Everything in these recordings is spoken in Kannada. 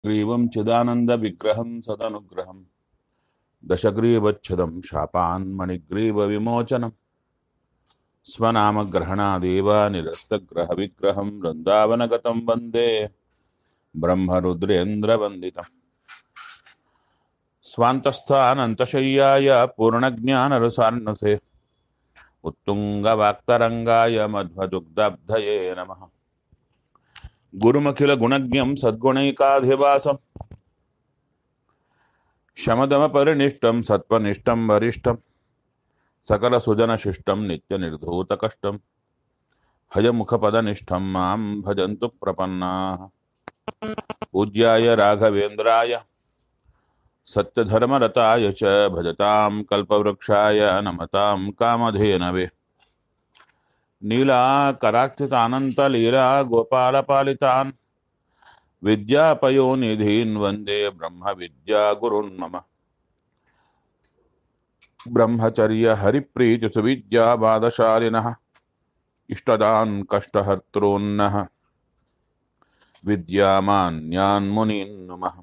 ग्रीवं चिदानन्दविग्रहं सदनुग्रहं दशग्रीवच्छदं शापान्मणिग्रीवविमोचनं स्वनामग्रहणादेव निरस्तग्रहविग्रहं वृन्दावनगतं वन्दे ब्रह्मरुद्रेन्द्रवन्दितम् स्वान्तस्थानन्तशय्याय पूर्णज्ञानरसार्णसे उत्तुङ्गवाक्तरङ्गाय मध्वदुग्धब्धये नमः गुरुमखिलगुणज्ञं सद्गुणैकाधिवासं शमदमपरिनिष्टं सत्त्वनिष्ठं वरिष्ठं सकलसुजनशिष्टं नित्यनिर्धूतकष्टं हयमुखपदनिष्ठं मां भजन्तु प्रपन्नाः पूज्याय राघवेन्द्राय सत्यधर्मरताय च भजतां कल्पवृक्षाय नमतां कामधेनवे नीलाकरार्चितानन्तलीला गोपालपालितान् विद्यापयोनिधीन् वन्दे ब्रह्मविद्यागुरुन् मम ब्रह्मचर्यहरिप्रीतिसुविद्याबादशालिनः इष्टदान् कष्टहर्तॄन्नः विद्यामान्यान् मुनीन् नुमः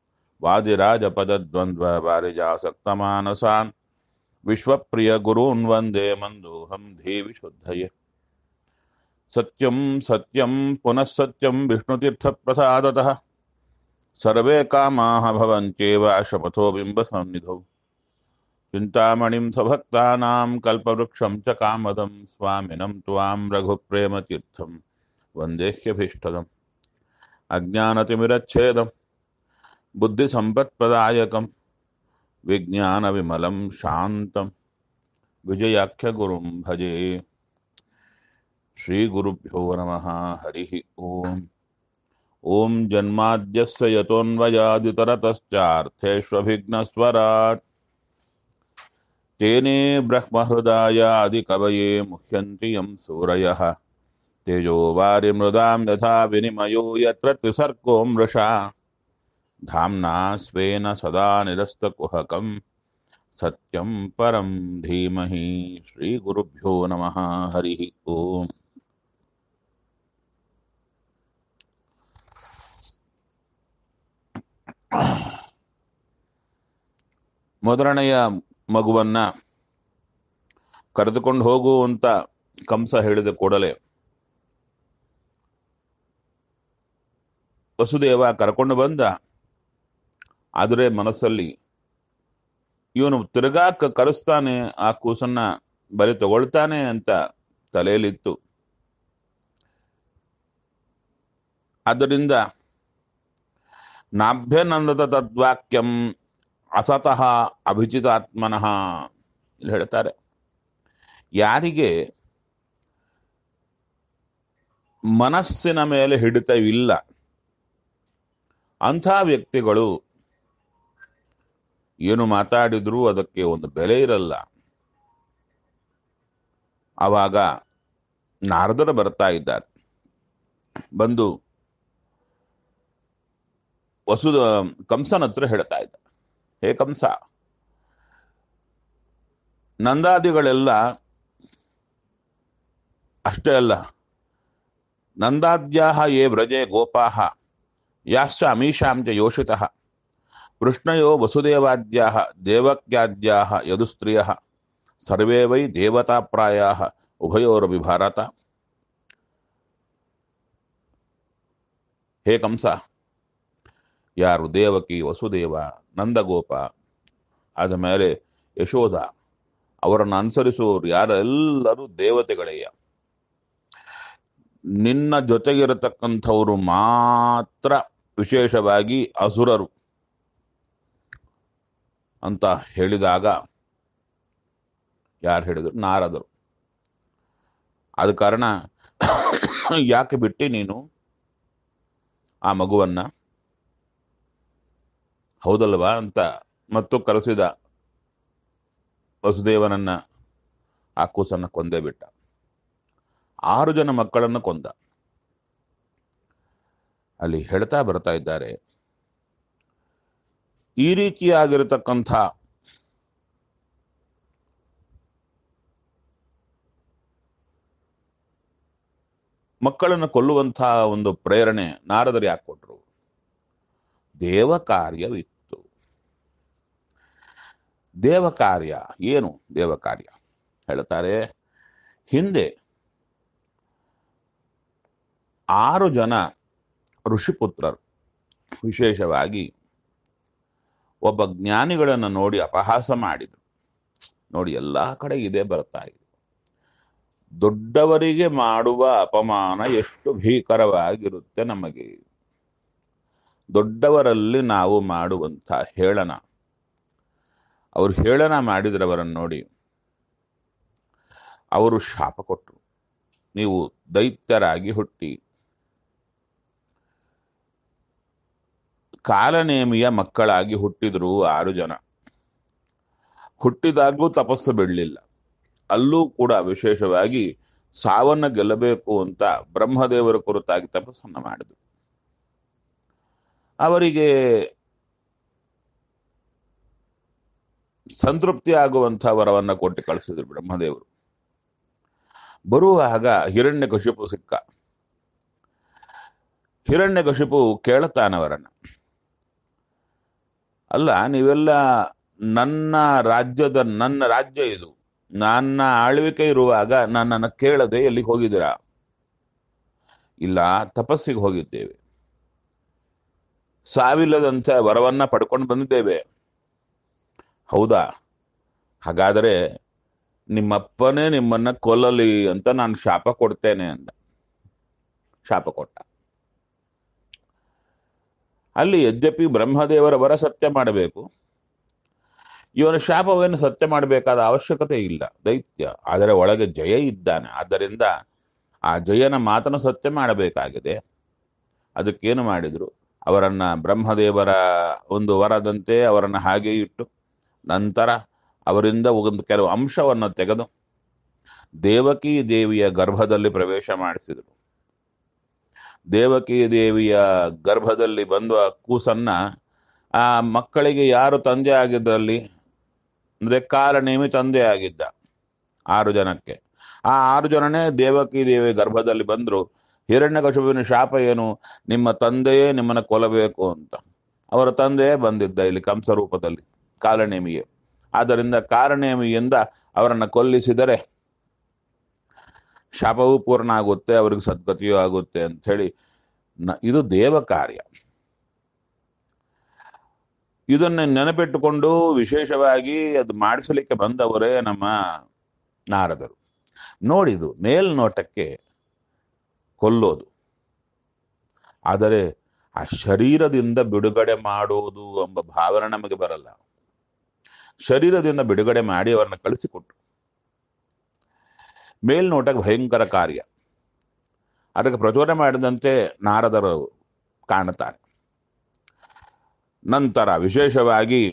वादिराजपदद्वन्द्ववारिजासक्तमानसान् विश्वप्रियगुरून् वन्दे मन्दोऽहं देवि शुद्धये सत्यं सत्यं पुनः सत्यं विष्णुतीर्थप्रसादतः सर्वे कामाः भवन्त्येव शपथो बिम्बसन्निधौ चिन्तामणिं स्वभक्तानां कल्पवृक्षं च कामदं स्वामिनं त्वां रघुप्रेमतीर्थं वन्देह्यभीष्टदम् अज्ञानतिमिरच्छेदं बुद्धिसम्पत्प्रदायकं विज्ञानविमलं शान्तं विजयाख्यगुरुं भजे श्रीगुरुभ्यो नमः हरिः ओम् ॐ जन्माद्यस्य यतोऽन्वयादितरतश्चार्थेष्वभिघ्नस्वराट् तेने ब्रह्महृदायादिकवये मुह्यन्ति यं सूरयः तेजो वारिमृदां यथा विनिमयो यत्र त्रिसर्गो मृषा धाम्ना स्वेन सदा निरस्तकुहकं सत्यं परं धीमहि श्रीगुरुभ्यो नमः हरिः ओम् ಮೊದಲನೆಯ ಮಗುವನ್ನ ಕರೆದುಕೊಂಡು ಹೋಗು ಅಂತ ಕಂಸ ಹೇಳಿದ ಕೂಡಲೇ ವಸುದೇವ ಕರ್ಕೊಂಡು ಬಂದ ಆದರೆ ಮನಸ್ಸಲ್ಲಿ ಇವನು ತಿರ್ಗಾ ಕ- ಕರೆಸ್ತಾನೆ ಆ ಕೂಸನ್ನ ಬಲಿ ತಗೊಳ್ತಾನೆ ಅಂತ ತಲೆಯಲ್ಲಿತ್ತು ಆದ್ದರಿಂದ ನಾಭ್ಯನಂದದ ತದ್ವಾಕ್ಯಂ ಅಸತಃ ಅಭಿಚಿತಾತ್ಮನಃ ಇಲ್ಲಿ ಹೇಳ್ತಾರೆ ಯಾರಿಗೆ ಮನಸ್ಸಿನ ಮೇಲೆ ಹಿಡಿತವಿಲ್ಲ ಅಂಥ ವ್ಯಕ್ತಿಗಳು ಏನು ಮಾತಾಡಿದ್ರೂ ಅದಕ್ಕೆ ಒಂದು ಬೆಲೆ ಇರಲ್ಲ ಆವಾಗ ನಾರದರು ಬರ್ತಾ ಇದ್ದಾರೆ ಬಂದು ವಸುದ ಕಂಸನ ಹತ್ರ ಹೇಳ್ತಾ ಇದ್ದ ಹೇ ಕಂಸ ನಂದಾದಿಗಳೆಲ್ಲ ಅಷ್ಟೇ ಅಲ್ಲ ನಂದಾದ್ಯಾಹ ಯೇ ವ್ರಜೆ ಗೋಪಾಹ ಯಾಶ್ಚ ಅಮೀಷಾಂ ಚ ಯೋಷಿತಃ ವೃಷ್ಣಯೋ ವಸುದೇವಾದ್ಯಾಹ ದೇವಕ್ಯಾದ್ಯಾಹ ಯದುಸ್ತ್ರಿಯಃ ಸರ್ವೇ ವೈ ದೇವತಾಪ್ರಾಯಾಹ ಉಭಯೋರಪಿ ಭಾರತ ಹೇ ಕಂಸ ಯಾರು ದೇವಕಿ ವಸುದೇವ ನಂದಗೋಪ ಆದ ಮೇಲೆ ಯಶೋಧ ಅವರನ್ನು ಅನುಸರಿಸುವವರು ಯಾರೆಲ್ಲರೂ ದೇವತೆಗಳೆಯ ನಿನ್ನ ಜೊತೆಗಿರತಕ್ಕಂಥವರು ಮಾತ್ರ ವಿಶೇಷವಾಗಿ ಅಸುರರು ಅಂತ ಹೇಳಿದಾಗ ಯಾರು ಹೇಳಿದರು ನಾರದರು ಆದ ಕಾರಣ ಯಾಕೆ ಬಿಟ್ಟು ನೀನು ಆ ಮಗುವನ್ನ ಹೌದಲ್ವಾ ಅಂತ ಮತ್ತು ಕರೆಸಿದ ವಸುದೇವನನ್ನ ಆ ಕೂಸನ್ನ ಕೊಂದೇ ಬಿಟ್ಟ ಆರು ಜನ ಮಕ್ಕಳನ್ನು ಕೊಂದ ಅಲ್ಲಿ ಹೇಳ್ತಾ ಬರ್ತಾ ಇದ್ದಾರೆ ಈ ರೀತಿಯಾಗಿರತಕ್ಕಂಥ ಮಕ್ಕಳನ್ನು ಕೊಲ್ಲುವಂತಹ ಒಂದು ಪ್ರೇರಣೆ ನಾರದರು ಯಾಕೆ ಕೊಟ್ರು ದೇವ ಕಾರ್ಯವಿತ್ತು ದೇವ ಕಾರ್ಯ ಏನು ದೇವ ಕಾರ್ಯ ಹೇಳ್ತಾರೆ ಹಿಂದೆ ಆರು ಜನ ಋಷಿಪುತ್ರರು ವಿಶೇಷವಾಗಿ ಒಬ್ಬ ಜ್ಞಾನಿಗಳನ್ನು ನೋಡಿ ಅಪಹಾಸ ಮಾಡಿದರು ನೋಡಿ ಎಲ್ಲ ಕಡೆ ಇದೇ ಬರ್ತಾ ಇದೆ ದೊಡ್ಡವರಿಗೆ ಮಾಡುವ ಅಪಮಾನ ಎಷ್ಟು ಭೀಕರವಾಗಿರುತ್ತೆ ನಮಗೆ ದೊಡ್ಡವರಲ್ಲಿ ನಾವು ಮಾಡುವಂಥ ಹೇಳನ ಅವರು ಹೇಳನ ಮಾಡಿದ್ರವರನ್ನು ನೋಡಿ ಅವರು ಶಾಪ ಕೊಟ್ಟರು ನೀವು ದೈತ್ಯರಾಗಿ ಹುಟ್ಟಿ ಕಾಲನೇಮಿಯ ಮಕ್ಕಳಾಗಿ ಹುಟ್ಟಿದ್ರು ಆರು ಜನ ಹುಟ್ಟಿದಾಗಲೂ ತಪಸ್ಸು ಬಿಡಲಿಲ್ಲ ಅಲ್ಲೂ ಕೂಡ ವಿಶೇಷವಾಗಿ ಸಾವನ್ನ ಗೆಲ್ಲಬೇಕು ಅಂತ ಬ್ರಹ್ಮದೇವರ ಕುರಿತಾಗಿ ತಪಸ್ಸನ್ನ ಮಾಡಿದ್ರು ಅವರಿಗೆ ಸಂತೃಪ್ತಿ ಆಗುವಂಥ ವರವನ್ನ ಕೊಟ್ಟು ಕಳಿಸಿದ್ರು ಬ್ರಹ್ಮದೇವರು ಬರುವಾಗ ಹಿರಣ್ಯಕಶಿಪು ಸಿಕ್ಕ ಹಿರಣ್ಯಕಶಿಪು ಕೇಳುತ್ತಾನವರನ್ನ ಅಲ್ಲ ನೀವೆಲ್ಲ ನನ್ನ ರಾಜ್ಯದ ನನ್ನ ರಾಜ್ಯ ಇದು ನನ್ನ ಆಳ್ವಿಕೆ ಇರುವಾಗ ನನ್ನನ್ನು ಕೇಳದೆ ಎಲ್ಲಿಗೆ ಹೋಗಿದ್ದೀರಾ ಇಲ್ಲ ತಪಸ್ಸಿಗೆ ಹೋಗಿದ್ದೇವೆ ಸಾವಿಲ್ಲದಂತ ವರವನ್ನ ಪಡ್ಕೊಂಡು ಬಂದಿದ್ದೇವೆ ಹೌದಾ ಹಾಗಾದರೆ ನಿಮ್ಮಪ್ಪನೇ ನಿಮ್ಮನ್ನ ಕೊಲ್ಲಲಿ ಅಂತ ನಾನು ಶಾಪ ಕೊಡ್ತೇನೆ ಅಂದ ಶಾಪ ಕೊಟ್ಟ ಅಲ್ಲಿ ಯದ್ಯಪಿ ಬ್ರಹ್ಮದೇವರ ವರ ಸತ್ಯ ಮಾಡಬೇಕು ಇವನ ಶಾಪವನ್ನು ಸತ್ಯ ಮಾಡಬೇಕಾದ ಅವಶ್ಯಕತೆ ಇಲ್ಲ ದೈತ್ಯ ಆದರೆ ಒಳಗೆ ಜಯ ಇದ್ದಾನೆ ಆದ್ದರಿಂದ ಆ ಜಯನ ಮಾತನ್ನು ಸತ್ಯ ಮಾಡಬೇಕಾಗಿದೆ ಅದಕ್ಕೇನು ಮಾಡಿದ್ರು ಅವರನ್ನ ಬ್ರಹ್ಮದೇವರ ಒಂದು ವರದಂತೆ ಅವರನ್ನು ಹಾಗೆ ಇಟ್ಟು ನಂತರ ಅವರಿಂದ ಒಂದು ಕೆಲವು ಅಂಶವನ್ನು ತೆಗೆದು ದೇವಕಿ ದೇವಿಯ ಗರ್ಭದಲ್ಲಿ ಪ್ರವೇಶ ಮಾಡಿಸಿದರು ದೇವಕಿ ದೇವಿಯ ಗರ್ಭದಲ್ಲಿ ಬಂದು ಆ ಕೂಸನ್ನ ಆ ಮಕ್ಕಳಿಗೆ ಯಾರು ತಂದೆ ಆಗಿದ್ರಲ್ಲಿ ಅಂದ್ರೆ ಕಾಲನೇಮಿ ತಂದೆ ಆಗಿದ್ದ ಆರು ಜನಕ್ಕೆ ಆ ಆರು ಜನನೇ ದೇವಕಿ ದೇವಿ ಗರ್ಭದಲ್ಲಿ ಬಂದ್ರು ಹಿರಣ್ಯಕಶುವಿನ ಶಾಪ ಏನು ನಿಮ್ಮ ತಂದೆಯೇ ನಿಮ್ಮನ್ನ ಕೊಲ್ಲಬೇಕು ಅಂತ ಅವರ ತಂದೆಯೇ ಬಂದಿದ್ದ ಇಲ್ಲಿ ಕಂಸ ರೂಪದಲ್ಲಿ ಕಾಲನೇಮಿಯೇ ಆದ್ದರಿಂದ ಕಾಲನೇಮಿಯಿಂದ ಅವರನ್ನ ಕೊಲ್ಲಿಸಿದರೆ ಶಾಪವೂ ಪೂರ್ಣ ಆಗುತ್ತೆ ಅವರಿಗೆ ಸದ್ಗತಿಯೂ ಆಗುತ್ತೆ ಅಂತ ಹೇಳಿ ನ- ಇದು ದೇವ ಕಾರ್ಯ ಇದನ್ನ ನೆನಪಿಟ್ಟುಕೊಂಡು ವಿಶೇಷವಾಗಿ ಅದು ಮಾಡಿಸಲಿಕ್ಕೆ ಬಂದವರೇ ನಮ್ಮ ನಾರದರು ನೋಡಿದು ಮೇಲ್ನೋಟಕ್ಕೆ ಕೊಲ್ಲೋದು ಆದರೆ ಆ ಶರೀರದಿಂದ ಬಿಡುಗಡೆ ಮಾಡೋದು ಎಂಬ ಭಾವನೆ ನಮಗೆ ಬರಲ್ಲ ಶರೀರದಿಂದ ಬಿಡುಗಡೆ ಮಾಡಿ ಅವರನ್ನ ಕಳಿಸಿಕೊಟ್ರು ಮೇಲ್ನೋಟಕ್ಕೆ ಭಯಂಕರ ಕಾರ್ಯ ಅದಕ್ಕೆ ಪ್ರಚೋದನೆ ಮಾಡಿದಂತೆ ನಾರದರು ಕಾಣುತ್ತಾರೆ ನಂತರ ವಿಶೇಷವಾಗಿ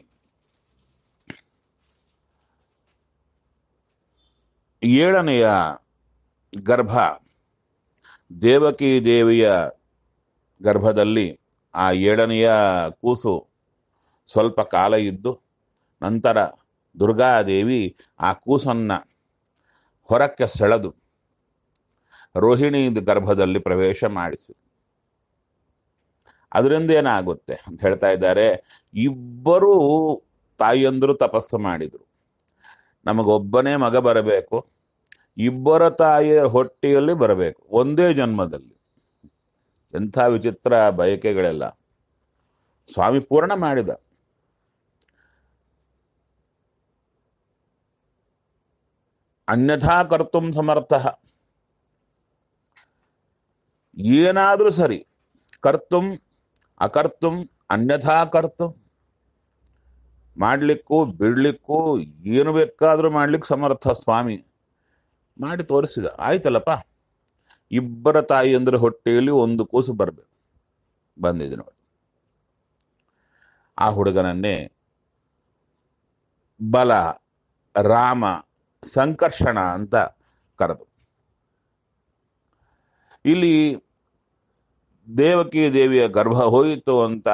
ಏಳನೆಯ ಗರ್ಭ ದೇವಕಿ ದೇವಿಯ ಗರ್ಭದಲ್ಲಿ ಆ ಏಳನೆಯ ಕೂಸು ಸ್ವಲ್ಪ ಕಾಲ ಇದ್ದು ನಂತರ ದುರ್ಗಾದೇವಿ ಆ ಕೂಸನ್ನ ಹೊರಕ್ಕೆ ಸೆಳೆದು ರೋಹಿಣಿ ಗರ್ಭದಲ್ಲಿ ಪ್ರವೇಶ ಮಾಡಿಸಿ ಅದರಿಂದ ಏನಾಗುತ್ತೆ ಅಂತ ಹೇಳ್ತಾ ಇದ್ದಾರೆ ಇಬ್ಬರು ತಾಯಿಯಂದರು ತಪಸ್ಸು ಮಾಡಿದ್ರು ನಮಗೊಬ್ಬನೇ ಮಗ ಬರಬೇಕು ಇಬ್ಬರ ತಾಯಿಯ ಹೊಟ್ಟೆಯಲ್ಲಿ ಬರಬೇಕು ಒಂದೇ ಜನ್ಮದಲ್ಲಿ ಎಂಥ ವಿಚಿತ್ರ ಬಯಕೆಗಳೆಲ್ಲ ಸ್ವಾಮಿ ಪೂರ್ಣ ಮಾಡಿದ ಅನ್ಯಥಾ ಕರ್ತುಂ ಸಮರ್ಥ ಏನಾದ್ರೂ ಸರಿ ಕರ್ತುಂ ಅಕರ್ತುಂ ಅನ್ಯಥಾ ಕರ್ತುಂ ಮಾಡ್ಲಿಕ್ಕೂ ಬಿಡ್ಲಿಕ್ಕೂ ಏನು ಬೇಕಾದ್ರೂ ಮಾಡ್ಲಿಕ್ಕೆ ಸಮರ್ಥ ಸ್ವಾಮಿ ಮಾಡಿ ತೋರಿಸಿದ ಆಯ್ತಲ್ಲಪ್ಪ ಇಬ್ಬರ ತಾಯಿಯಂದ್ರ ಹೊಟ್ಟೆಯಲ್ಲಿ ಒಂದು ಕೂಸು ಬರಬೇಕು ಬಂದಿದೆ ನೋಡಿ ಆ ಹುಡುಗನನ್ನೇ ಬಲ ರಾಮ ಸಂಕರ್ಷಣ ಅಂತ ಕರೆದು ಇಲ್ಲಿ ದೇವಕಿ ದೇವಿಯ ಗರ್ಭ ಹೋಯಿತು ಅಂತ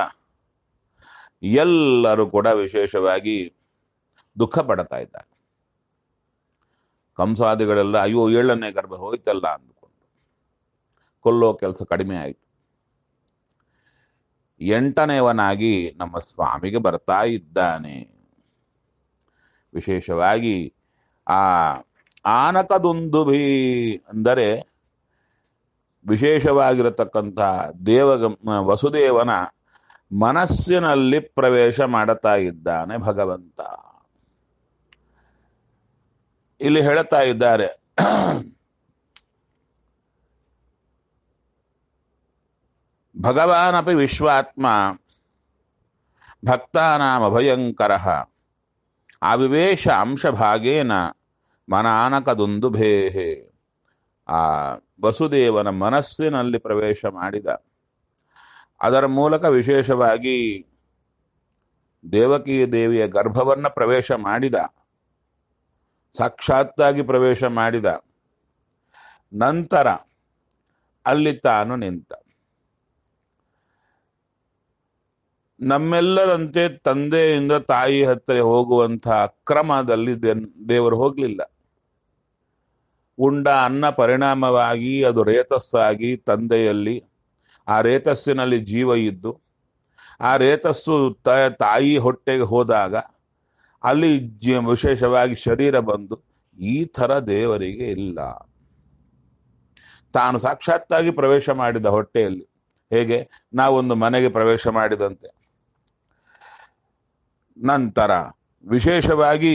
ಎಲ್ಲರೂ ಕೂಡ ವಿಶೇಷವಾಗಿ ದುಃಖ ಪಡ್ತಾ ಇದ್ದಾರೆ ಕಂಸಾದಿಗಳೆಲ್ಲ ಅಯ್ಯೋ ಏಳನೇ ಗರ್ಭ ಹೋಯ್ತಲ್ಲ ಅಂದ್ಕೊಂಡು ಕೊಲ್ಲೋ ಕೆಲಸ ಕಡಿಮೆ ಆಯಿತು ಎಂಟನೆಯವನಾಗಿ ನಮ್ಮ ಸ್ವಾಮಿಗೆ ಬರ್ತಾ ಇದ್ದಾನೆ ವಿಶೇಷವಾಗಿ ಆ ಆನಕದೊಂದು ಭೀ ಅಂದರೆ ವಿಶೇಷವಾಗಿರತಕ್ಕಂಥ ದೇವಗ ವಸುದೇವನ ಮನಸ್ಸಿನಲ್ಲಿ ಪ್ರವೇಶ ಮಾಡುತ್ತಾ ಇದ್ದಾನೆ ಭಗವಂತ ಇಲ್ಲಿ ಹೇಳ್ತಾ ಇದ್ದಾರೆ ಭಗವಾನಪಿ ವಿಶ್ವಾತ್ಮ ಭಕ್ತಾನಾಮಭಯಂಕರ ಅವಿವೇಶ ಅಂಶಭಾಗೇನ ಮನಾನಕದೊಂದು ಭೇಹೆ ಆ ವಸುದೇವನ ಮನಸ್ಸಿನಲ್ಲಿ ಪ್ರವೇಶ ಮಾಡಿದ ಅದರ ಮೂಲಕ ವಿಶೇಷವಾಗಿ ದೇವಕಿ ದೇವಿಯ ಗರ್ಭವನ್ನ ಪ್ರವೇಶ ಮಾಡಿದ ಸಾಕ್ಷಾತ್ತಾಗಿ ಪ್ರವೇಶ ಮಾಡಿದ ನಂತರ ಅಲ್ಲಿ ತಾನು ನಿಂತ ನಮ್ಮೆಲ್ಲರಂತೆ ತಂದೆಯಿಂದ ತಾಯಿ ಹತ್ತಿರ ಹೋಗುವಂತಹ ಕ್ರಮದಲ್ಲಿ ದೇ- ದೇವರು ಹೋಗಲಿಲ್ಲ ಉಂಡ ಅನ್ನ ಪರಿಣಾಮವಾಗಿ ಅದು ರೇತಸ್ಸಾಗಿ ತಂದೆಯಲ್ಲಿ ಆ ರೇತಸ್ಸಿನಲ್ಲಿ ಜೀವ ಇದ್ದು ಆ ರೇತಸ್ಸು ತ- ತಾಯಿ ಹೊಟ್ಟೆಗೆ ಹೋದಾಗ ಅಲ್ಲಿ ಜಿ ವಿಶೇಷವಾಗಿ ಶರೀರ ಬಂದು ಈ ಥರ ದೇವರಿಗೆ ಇಲ್ಲ ತಾನು ಸಾಕ್ಷಾತ್ತಾಗಿ ಪ್ರವೇಶ ಮಾಡಿದ ಹೊಟ್ಟೆಯಲ್ಲಿ ಹೇಗೆ ನಾವೊಂದು ಮನೆಗೆ ಪ್ರವೇಶ ಮಾಡಿದಂತೆ ನಂತರ ವಿಶೇಷವಾಗಿ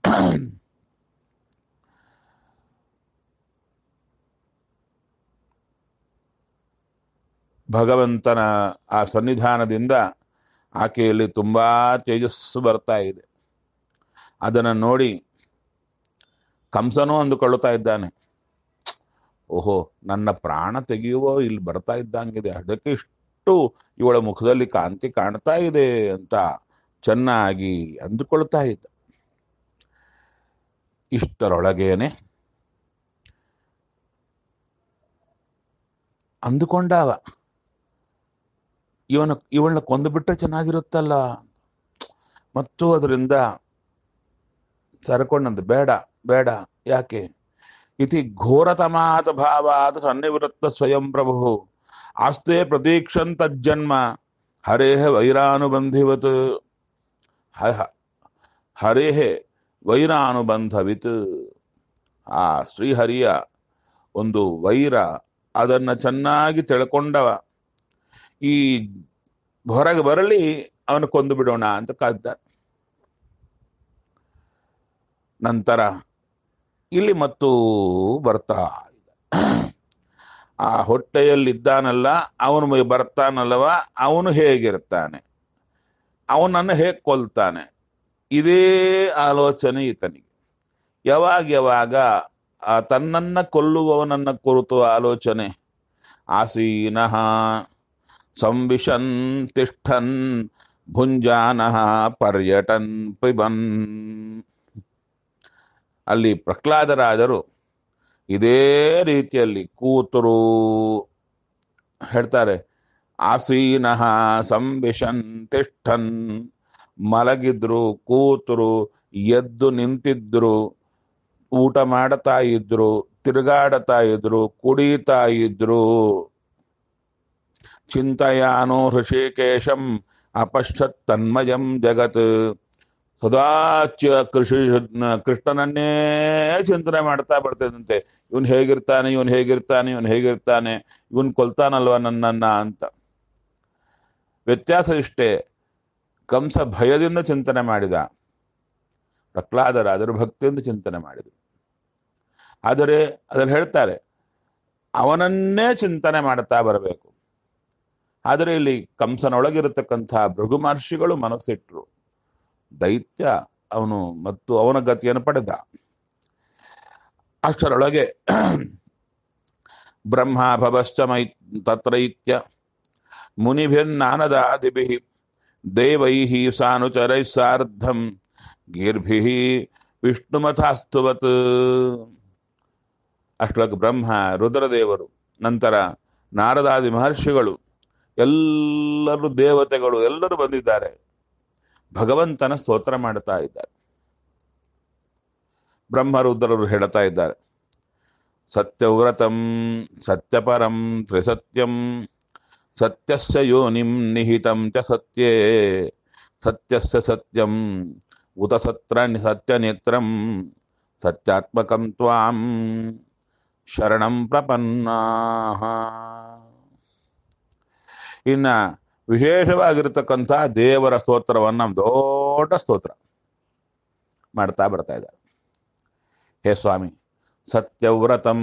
ಭಗವಂತನ ಆ ಸನ್ನಿಧಾನದಿಂದ ಆಕೆಯಲ್ಲಿ ತುಂಬಾ ತೇಜಸ್ಸು ಬರ್ತಾ ಇದೆ ಅದನ್ನು ನೋಡಿ ಕಂಸನೂ ಅಂದುಕೊಳ್ಳುತ್ತಾ ಇದ್ದಾನೆ ಓಹೋ ನನ್ನ ಪ್ರಾಣ ತೆಗೆಯುವ ಇಲ್ಲಿ ಬರ್ತಾ ಇದ್ದಂಗಿದೆ ಅದಕ್ಕೆ ಇಷ್ಟು ಇವಳ ಮುಖದಲ್ಲಿ ಕಾಂತಿ ಕಾಣ್ತಾ ಇದೆ ಅಂತ ಚೆನ್ನಾಗಿ ಅಂದುಕೊಳ್ತಾ ಇದ್ದ ಇಷ್ಟರೊಳಗೇನೆ ಅಂದುಕೊಂಡಾವ ಇವನ ಇವಳನ್ನ ಕೊಂದು ಬಿಟ್ರೆ ಚೆನ್ನಾಗಿರುತ್ತಲ್ಲ ಮತ್ತು ಅದರಿಂದ ಸರಕೊಂಡಂತೆ ಬೇಡ ಬೇಡ ಯಾಕೆ ಇತಿ ಘೋರತಮಾತ ಭಾವಾತ ಸನ್ನಿವೃತ್ತ ಸ್ವಯಂ ಪ್ರಭು ಆಸ್ತೆ ಪ್ರತೀಕ್ಷಂತ ಜನ್ಮ ಹರೇಹ ವೈರಾನುಬಂಧಿವತ್ ಹ- ಹರೇಹ ವೈರಾನುಬಂಧವಿತ್ ಆ ಶ್ರೀಹರಿಯ ಒಂದು ವೈರ ಅದನ್ನ ಚೆನ್ನಾಗಿ ತಿಳ್ಕೊಂಡವ ಈ ಹೊರಗೆ ಬರಲಿ ಅವನು ಕೊಂದು ಬಿಡೋಣ ಅಂತ ಕಾದ್ದ ನಂತರ ಇಲ್ಲಿ ಮತ್ತು ಬರ್ತಾ ಇದ್ದ ಆ ಹೊಟ್ಟೆಯಲ್ಲಿದ್ದಾನಲ್ಲ ಅವನು ಮ- ಬರ್ತಾನಲ್ಲವ ಅವನು ಹೇಗಿರ್ತಾನೆ ಅವನನ್ನು ಹೇಗೆ ಕೊಲ್ತಾನೆ ಇದೇ ಆಲೋಚನೆ ಈತನಿಗೆ ಯಾವಾಗ ಯಾವಾಗ ಆ ತನ್ನನ್ನ ಕೊಲ್ಲುವವನನ್ನ ಕುರಿತು ಆಲೋಚನೆ ಆಸೀನಃ ಸಂವಿಶನ್ ತಿಷ್ಠನ್ ಭುಂಜಾನಃ ಪರ್ಯಟನ್ ಪಿಬನ್ ಅಲ್ಲಿ ಪ್ರಹ್ಲಾದರಾಜರು ಇದೇ ರೀತಿಯಲ್ಲಿ ಕೂತರು ಹೇಳ್ತಾರೆ ಆಸೀನಃ ಸಂವಿಶನ್ ತಿಷ್ಠನ್ ಮಲಗಿದ್ರು ಕೂತರು ಎದ್ದು ನಿಂತಿದ್ರು ಊಟ ಮಾಡ್ತಾ ಇದ್ರು ತಿರುಗಾಡ್ತಾ ಇದ್ರು ಕುಡಿತಾ ಇದ್ರು ಚಿಂತಯಾನೋ ಹೃಷಿಕೇಶಂ ಅಪಶ್ಯತ್ ತನ್ಮಯಂ ಜಗತ್ ಸದಾ ಚ ಕೃಷಿ ಕೃಷ್ಣನನ್ನೇ ಚಿಂತನೆ ಮಾಡ್ತಾ ಬರ್ತಿದಂತೆ ಇವನ್ ಹೇಗಿರ್ತಾನೆ ಇವನ್ ಹೇಗಿರ್ತಾನೆ ಇವನ್ ಹೇಗಿರ್ತಾನೆ ಇವನ್ ಕೊಲ್ತಾನಲ್ವ ನನ್ನನ್ನ ಅಂತ ವ್ಯತ್ಯಾಸ ಇಷ್ಟೇ ಕಂಸ ಭಯದಿಂದ ಚಿಂತನೆ ಮಾಡಿದ ಪ್ರಹ್ಲಾದರಾದರು ಭಕ್ತಿಯಿಂದ ಚಿಂತನೆ ಮಾಡಿದರು ಆದರೆ ಅದ್ರಲ್ಲಿ ಹೇಳ್ತಾರೆ ಅವನನ್ನೇ ಚಿಂತನೆ ಮಾಡ್ತಾ ಬರಬೇಕು ಆದರೆ ಇಲ್ಲಿ ಕಂಸನೊಳಗಿರತಕ್ಕಂಥ ಭೃಗು ಮಹರ್ಷಿಗಳು ಮನಸ್ಸಿಟ್ರು ದೈತ್ಯ ಅವನು ಮತ್ತು ಅವನ ಗತಿಯನ್ನು ಪಡೆದ ಅಷ್ಟರೊಳಗೆ ಬ್ರಹ್ಮ ಭವಶ್ಚ ಮೈ ತತ್ರೈತ್ಯ ಮುನಿಭಿರ್ನಾನದಾದಿಭಿ ದೇವೈ ಸಾನುಚರೈ ಸಾರ್ಧಂ ಗೀರ್ಭಿ ವಿಷ್ಣುಮಥಾಸ್ತುವತ್ ಅಷ್ಟೊಳಗೆ ಬ್ರಹ್ಮ ರುದ್ರದೇವರು ನಂತರ ನಾರದಾದಿ ಮಹರ್ಷಿಗಳು ಎಲ್ಲರೂ ದೇವತೆಗಳು ಎಲ್ಲರೂ ಬಂದಿದ್ದಾರೆ ಭಗವಂತನ ಸ್ತೋತ್ರ ಮಾಡ್ತಾ ಇದ್ದಾರೆ ಬ್ರಹ್ಮರುದ್ರರು ಹೇಳ್ತಾ ಇದ್ದಾರೆ ಸತ್ಯವ್ರತಂ ಸತ್ಯಪರಂ ತ್ರಿಸತ್ಯಂ ಸತ್ಯಸ್ಯ ಯೋನಿಂ ನಿಹಿತಂ ಚ ಸತ್ಯೇ ಸತ್ಯಸ್ಯ ಸತ್ಯಂ ಉತ ಸತ್ರ ಸತ್ಯನೇತ್ರಂ ಸತ್ಯಾತ್ಮಕಂ ತ್ವಾಂ ಶರಣಂ ಪ್ರಪನ್ನಾಹ ಇನ್ನ ವಿಶೇಷವಾಗಿರತಕ್ಕಂಥ ದೇವರ ಸ್ತೋತ್ರವನ್ನ ದೊಡ್ಡ ಸ್ತೋತ್ರ ಮಾಡ್ತಾ ಬರ್ತಾ ಇದ್ದಾರೆ ಹೇ ಸ್ವಾಮಿ ಸತ್ಯವ್ರತಂ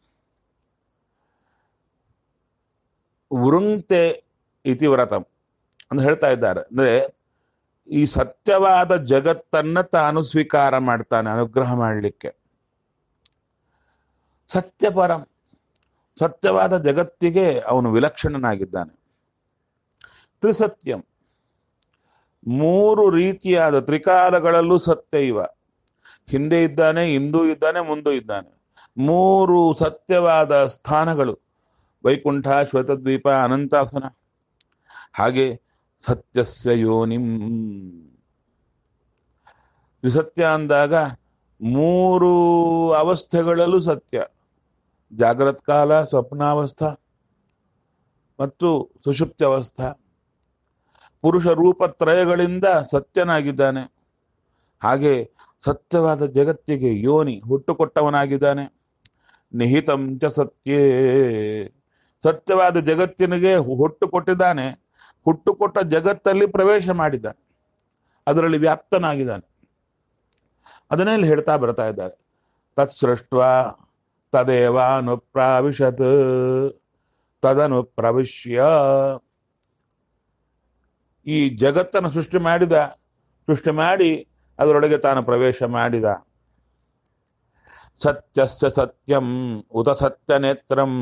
ವೃಂಕ್ತೆ ಇತಿ ವ್ರತಂ ಅಂತ ಹೇಳ್ತಾ ಇದ್ದಾರೆ ಅಂದ್ರೆ ಈ ಸತ್ಯವಾದ ಜಗತ್ತನ್ನ ತಾನು ಸ್ವೀಕಾರ ಮಾಡ್ತಾನೆ ಅನುಗ್ರಹ ಮಾಡಲಿಕ್ಕೆ ಸತ್ಯಪರಂ ಸತ್ಯವಾದ ಜಗತ್ತಿಗೆ ಅವನು ವಿಲಕ್ಷಣನಾಗಿದ್ದಾನೆ ತ್ರಿಸತ್ಯಂ ಮೂರು ರೀತಿಯಾದ ತ್ರಿಕಾಲಗಳಲ್ಲೂ ಸತ್ಯ ಇವ ಹಿಂದೆ ಇದ್ದಾನೆ ಇಂದೂ ಇದ್ದಾನೆ ಮುಂದೂ ಇದ್ದಾನೆ ಮೂರು ಸತ್ಯವಾದ ಸ್ಥಾನಗಳು ವೈಕುಂಠ ಶ್ವೇತದ್ವೀಪ ಅನಂತಾಸನ ಹಾಗೆ ಸತ್ಯಸ್ಯ ಯೋನಿಂ ತ್ರಿಸತ್ಯ ಅಂದಾಗ ಮೂರು ಅವಸ್ಥೆಗಳಲ್ಲೂ ಸತ್ಯ ಜಾಗ್ರತ್ ಕಾಲ ಸ್ವಪ್ನಾವಸ್ಥಾ ಮತ್ತು ಸುಷುಪ್ತಿ ಅವಸ್ಥಾ ಪುರುಷ ರೂಪತ್ರಯಗಳಿಂದ ಸತ್ಯನಾಗಿದ್ದಾನೆ ಹಾಗೆ ಸತ್ಯವಾದ ಜಗತ್ತಿಗೆ ಯೋನಿ ಹುಟ್ಟುಕೊಟ್ಟವನಾಗಿದ್ದಾನೆ ನಿಹಿತಂ ಚ ಸತ್ಯೇ ಸತ್ಯವಾದ ಜಗತ್ತಿನಿಗೆ ಹುಟ್ಟು ಕೊಟ್ಟಿದ್ದಾನೆ ಹುಟ್ಟುಕೊಟ್ಟ ಜಗತ್ತಲ್ಲಿ ಪ್ರವೇಶ ಮಾಡಿದ್ದಾನೆ ಅದರಲ್ಲಿ ವ್ಯಾಪ್ತನಾಗಿದ್ದಾನೆ ಅದನ್ನೇ ಇಲ್ಲಿ ಹೇಳ್ತಾ ಬರ್ತಾ ಇದ್ದಾರೆ ತತ್ ಸೃಷ್ಟ ತದೇವ ಅನುಪ್ರಾವಿಶತ್ ತದನು ಪ್ರವಿಶ್ಯ ಈ ಜಗತ್ತನ್ನು ಸೃಷ್ಟಿ ಮಾಡಿದ ಸೃಷ್ಟಿ ಮಾಡಿ ಅದರೊಳಗೆ ತಾನು ಪ್ರವೇಶ ಮಾಡಿದ ಸತ್ಯಸ್ಯ ಸತ್ಯಂ ಉತ ಸತ್ಯ ನೇತ್ರಂ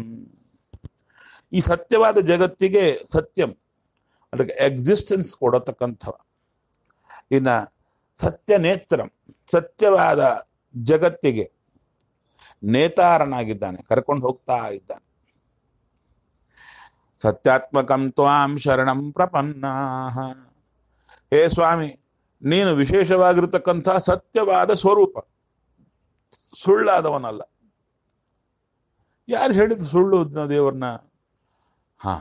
ಈ ಸತ್ಯವಾದ ಜಗತ್ತಿಗೆ ಸತ್ಯಂ ಅದಕ್ಕೆ ಎಕ್ಸಿಸ್ಟೆನ್ಸ್ ಕೊಡತಕ್ಕಂಥವ ಇನ್ನ ಸತ್ಯ ನೇತ್ರಂ ಸತ್ಯವಾದ ಜಗತ್ತಿಗೆ ನೇತಾರನಾಗಿದ್ದಾನೆ ಕರ್ಕೊಂಡು ಹೋಗ್ತಾ ಇದ್ದಾನೆ ಸತ್ಯಾತ್ಮಕಂ ತ್ವಾಂ ಶರಣಂ ಪ್ರಪನ್ನ ಹೇ ಸ್ವಾಮಿ ನೀನು ವಿಶೇಷವಾಗಿರತಕ್ಕಂಥ ಸತ್ಯವಾದ ಸ್ವರೂಪ ಸುಳ್ಳಾದವನಲ್ಲ ಯಾರು ಹೇಳಿದ್ರು ಸುಳ್ಳು ದೇವರನ್ನ ಹಾ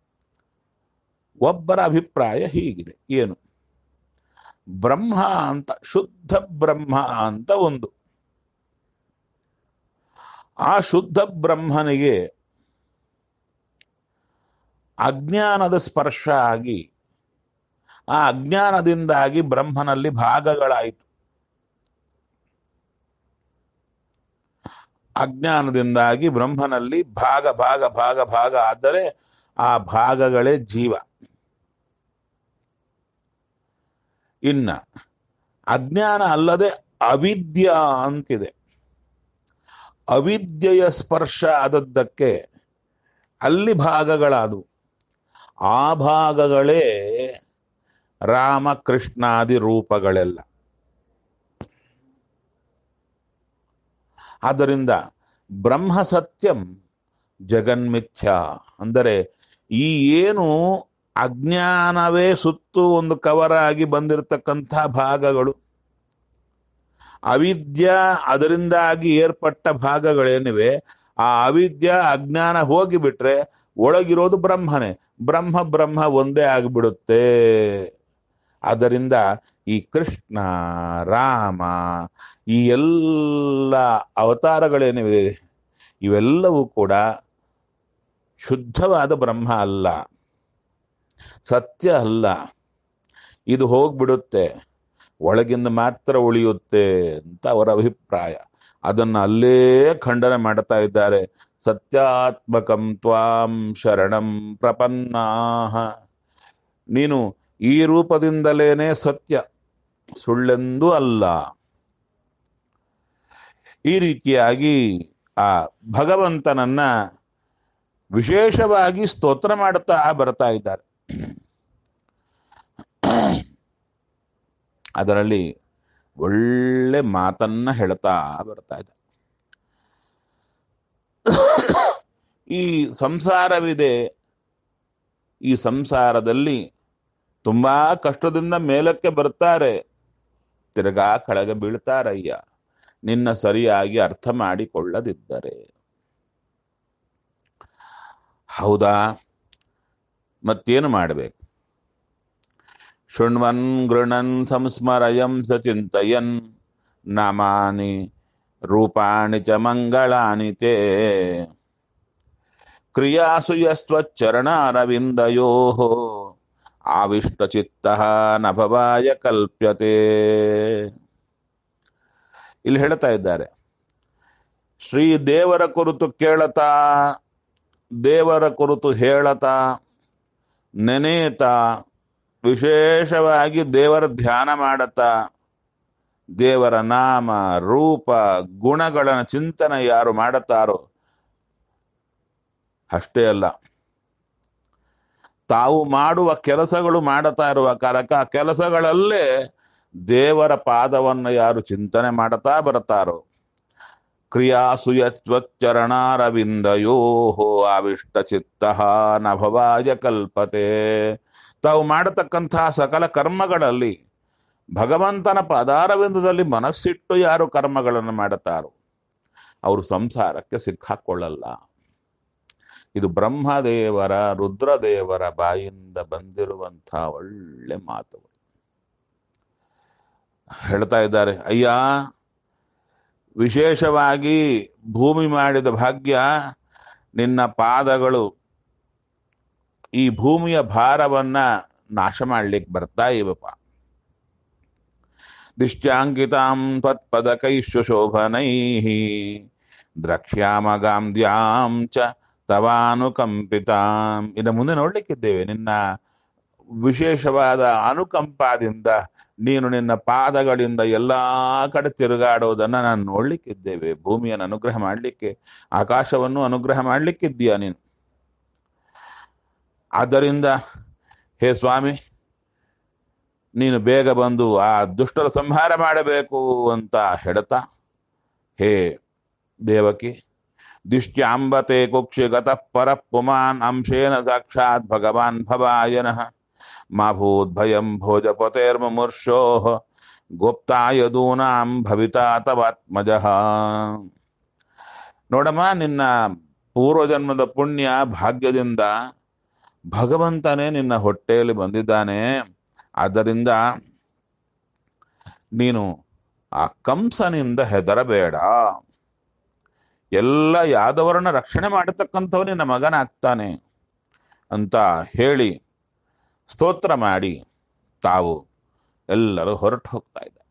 ಒಬ್ಬರ ಅಭಿಪ್ರಾಯ ಹೀಗಿದೆ ಏನು ಬ್ರಹ್ಮ ಅಂತ ಶುದ್ಧ ಬ್ರಹ್ಮ ಅಂತ ಒಂದು ಆ ಶುದ್ಧ ಬ್ರಹ್ಮನಿಗೆ ಅಜ್ಞಾನದ ಸ್ಪರ್ಶ ಆಗಿ ಆ ಅಜ್ಞಾನದಿಂದಾಗಿ ಬ್ರಹ್ಮನಲ್ಲಿ ಭಾಗಗಳಾಯಿತು ಅಜ್ಞಾನದಿಂದಾಗಿ ಬ್ರಹ್ಮನಲ್ಲಿ ಭಾಗ ಭಾಗ ಭಾಗ ಭಾಗ ಆದರೆ ಆ ಭಾಗಗಳೇ ಜೀವ ಇನ್ನ ಅಜ್ಞಾನ ಅಲ್ಲದೆ ಅವಿದ್ಯ ಅಂತಿದೆ ಅವಿದ್ಯೆಯ ಸ್ಪರ್ಶ ಆದದ್ದಕ್ಕೆ ಅಲ್ಲಿ ಭಾಗಗಳಾದವು ಆ ಭಾಗಗಳೇ ರಾಮಕೃಷ್ಣಾದಿ ರೂಪಗಳೆಲ್ಲ ಆದ್ದರಿಂದ ಬ್ರಹ್ಮ ಸತ್ಯಂ ಜಗನ್ಮಿಥ್ಯ ಅಂದರೆ ಈ ಏನು ಅಜ್ಞಾನವೇ ಸುತ್ತು ಒಂದು ಕವರ್ ಆಗಿ ಬಂದಿರತಕ್ಕಂಥ ಭಾಗಗಳು ಅವಿದ್ಯ ಅದರಿಂದಾಗಿ ಏರ್ಪಟ್ಟ ಭಾಗಗಳೇನಿವೆ ಆ ಅವಿದ್ಯ ಅಜ್ಞಾನ ಹೋಗಿಬಿಟ್ರೆ ಒಳಗಿರೋದು ಬ್ರಹ್ಮನೇ ಬ್ರಹ್ಮ ಬ್ರಹ್ಮ ಒಂದೇ ಆಗಿಬಿಡುತ್ತೆ ಆದ್ದರಿಂದ ಈ ಕೃಷ್ಣ ರಾಮ ಈ ಎಲ್ಲ ಅವತಾರಗಳೇನಿವೆ ಇವೆಲ್ಲವೂ ಕೂಡ ಶುದ್ಧವಾದ ಬ್ರಹ್ಮ ಅಲ್ಲ ಸತ್ಯ ಅಲ್ಲ ಇದು ಹೋಗ್ಬಿಡುತ್ತೆ ಒಳಗಿಂದ ಮಾತ್ರ ಉಳಿಯುತ್ತೆ ಅಂತ ಅವರ ಅಭಿಪ್ರಾಯ ಅದನ್ನು ಅಲ್ಲೇ ಖಂಡನೆ ಮಾಡ್ತಾ ಇದ್ದಾರೆ ಸತ್ಯಾತ್ಮಕಂ ತ್ವಾಂ ಶರಣಂ ಪ್ರಪನ್ನಾಹ ನೀನು ಈ ರೂಪದಿಂದಲೇನೆ ಸತ್ಯ ಸುಳ್ಳೆಂದೂ ಅಲ್ಲ ಈ ರೀತಿಯಾಗಿ ಆ ಭಗವಂತನನ್ನ ವಿಶೇಷವಾಗಿ ಸ್ತೋತ್ರ ಮಾಡುತ್ತಾ ಬರ್ತಾ ಇದ್ದಾರೆ ಅದರಲ್ಲಿ ಒಳ್ಳೆ ಮಾತನ್ನ ಹೇಳ್ತಾ ಬರ್ತಾ ಇದ್ದಾರೆ ಈ ಸಂಸಾರವಿದೆ ಈ ಸಂಸಾರದಲ್ಲಿ ತುಂಬಾ ಕಷ್ಟದಿಂದ ಮೇಲಕ್ಕೆ ಬರ್ತಾರೆ ತಿರ್ಗಾ ಕೆಳಗೆ ಬೀಳ್ತಾರಯ್ಯ ನಿನ್ನ ಸರಿಯಾಗಿ ಅರ್ಥ ಮಾಡಿಕೊಳ್ಳದಿದ್ದರೆ ಹೌದಾ ಮತ್ತೇನು ಮಾಡಬೇಕು ಶೃಣ್ವನ್ ಗೃಣನ್ ಸಂಸ್ಮರಯಂ ಸ ಚಿಂತಯನ್ ನಾಮಾನಿ ರೂಪಾಣಿ ಚ ಮಂಗಳಾನಿ ತೇ ಕ್ರಿಯಾಸು ಯಸ್ತ್ವಚ್ಚರಣಾರವಿಂದಯೋ ಆವಿಷ್ಟಚಿತ್ತ ನಭವಾಯ ಕಲ್ಪ್ಯತೆ ಇಲ್ಲಿ ಹೇಳ್ತಾ ಇದ್ದಾರೆ ಶ್ರೀ ದೇವರ ಕುರಿತು ಕೇಳತಾ ದೇವರ ಕುರಿತು ಹೇಳತಾ ನೆನೆಯತಾ ವಿಶೇಷವಾಗಿ ದೇವರ ಧ್ಯಾನ ಮಾಡತಾ ದೇವರ ನಾಮ ರೂಪ ಗುಣಗಳ ಚಿಂತನೆ ಯಾರು ಮಾಡುತ್ತಾರೋ ಅಷ್ಟೇ ಅಲ್ಲ ತಾವು ಮಾಡುವ ಕೆಲಸಗಳು ಮಾಡುತ್ತಾ ಇರುವ ಕಾರಕ ಆ ಕೆಲಸಗಳಲ್ಲೇ ದೇವರ ಪಾದವನ್ನು ಯಾರು ಚಿಂತನೆ ಮಾಡುತ್ತಾ ಬರ್ತಾರೋ ಕ್ರಿಯಾಸುಯತ್ವಚ್ಚರಣಾರವಿಂದಯೋ ಆವಿಷ್ಟ ಚಿತ್ತ ನಭವಾಯ ಕಲ್ಪತೆ ತಾವು ಮಾಡತಕ್ಕಂತಹ ಸಕಲ ಕರ್ಮಗಳಲ್ಲಿ ಭಗವಂತನ ಪದಾರವಿಂದದಲ್ಲಿ ಮನಸ್ಸಿಟ್ಟು ಯಾರು ಕರ್ಮಗಳನ್ನು ಮಾಡುತ್ತಾರೋ ಅವರು ಸಂಸಾರಕ್ಕೆ ಸಿಕ್ಕಾಕೊಳ್ಳಲ್ಲ ಇದು ಬ್ರಹ್ಮದೇವರ ರುದ್ರದೇವರ ಬಾಯಿಂದ ಬಂದಿರುವಂತಹ ಒಳ್ಳೆ ಮಾತು ಹೇಳ್ತಾ ಇದ್ದಾರೆ ಅಯ್ಯ ವಿಶೇಷವಾಗಿ ಭೂಮಿ ಮಾಡಿದ ಭಾಗ್ಯ ನಿನ್ನ ಪಾದಗಳು ಈ ಭೂಮಿಯ ಭಾರವನ್ನ ನಾಶ ಮಾಡ್ಲಿಕ್ಕೆ ಬರ್ತಾ ಇವಪ್ಪ ದಿಶ್ಯಾಂಕಿತಾಂ ತ್ವತ್ಪದಕೈಶ್ವ ಶೋಭನೈ ದ್ರಕ್ಷ್ಯಾಮಗಾಂದ್ಯಾಂ ಚ ತವಾನುಕಂಪಿತಾಂ ಇನ್ನು ಮುಂದೆ ನೋಡ್ಲಿಕ್ಕಿದ್ದೇವೆ ನಿನ್ನ ವಿಶೇಷವಾದ ಅನುಕಂಪದಿಂದ ನೀನು ನಿನ್ನ ಪಾದಗಳಿಂದ ಎಲ್ಲಾ ಕಡೆ ತಿರುಗಾಡೋದನ್ನ ನಾನು ನೋಡ್ಲಿಕ್ಕಿದ್ದೇವೆ ಭೂಮಿಯನ್ನು ಅನುಗ್ರಹ ಮಾಡಲಿಕ್ಕೆ ಆಕಾಶವನ್ನು ಅನುಗ್ರಹ ಮಾಡ್ಲಿಕ್ಕಿದ್ದೀಯ ನೀನು ಆದ್ದರಿಂದ ಹೇ ಸ್ವಾಮಿ ನೀನು ಬೇಗ ಬಂದು ಆ ದುಷ್ಟರ ಸಂಹಾರ ಮಾಡಬೇಕು ಅಂತ ಹೇಳ್ತಾ ಹೇ ದೇವಕಿ ದಿಷ್ಟ್ಯಾಂಬತೆ ಕುಕ್ಷಿಗತಃ ಪರ ಪುಮಾನ್ ಅಂಶೇನ ಸಾಕ್ಷಾತ್ ಭಗವಾನ್ ಭವಾಯನಃ ಮಾ ಭೂದ್ಭಯಂ ಭೋಜಪತೇರ್ಮುರ್ಷೋ ಗೋಪ್ತಾಯದೂನಾಂ ಭವಿತಾ ತವಾತ್ಮಜಃ ನೋಡಮ್ಮ ನಿನ್ನ ಪೂರ್ವಜನ್ಮದ ಪುಣ್ಯ ಭಾಗ್ಯದಿಂದ ಭಗವಂತನೇ ನಿನ್ನ ಹೊಟ್ಟೆಯಲ್ಲಿ ಬಂದಿದ್ದಾನೆ ಆದ್ದರಿಂದ ನೀನು ಆ ಕಂಸನಿಂದ ಹೆದರಬೇಡ ಎಲ್ಲ ಯಾದವರನ್ನ ರಕ್ಷಣೆ ಮಾಡತಕ್ಕಂಥವ್ ನಿನ್ನ ಮಗನಾಗ್ತಾನೆ ಅಂತ ಹೇಳಿ ಸ್ತೋತ್ರ ಮಾಡಿ ತಾವು ಎಲ್ಲರೂ ಹೊರಟು ಹೋಗ್ತಾ ಇದ್ದ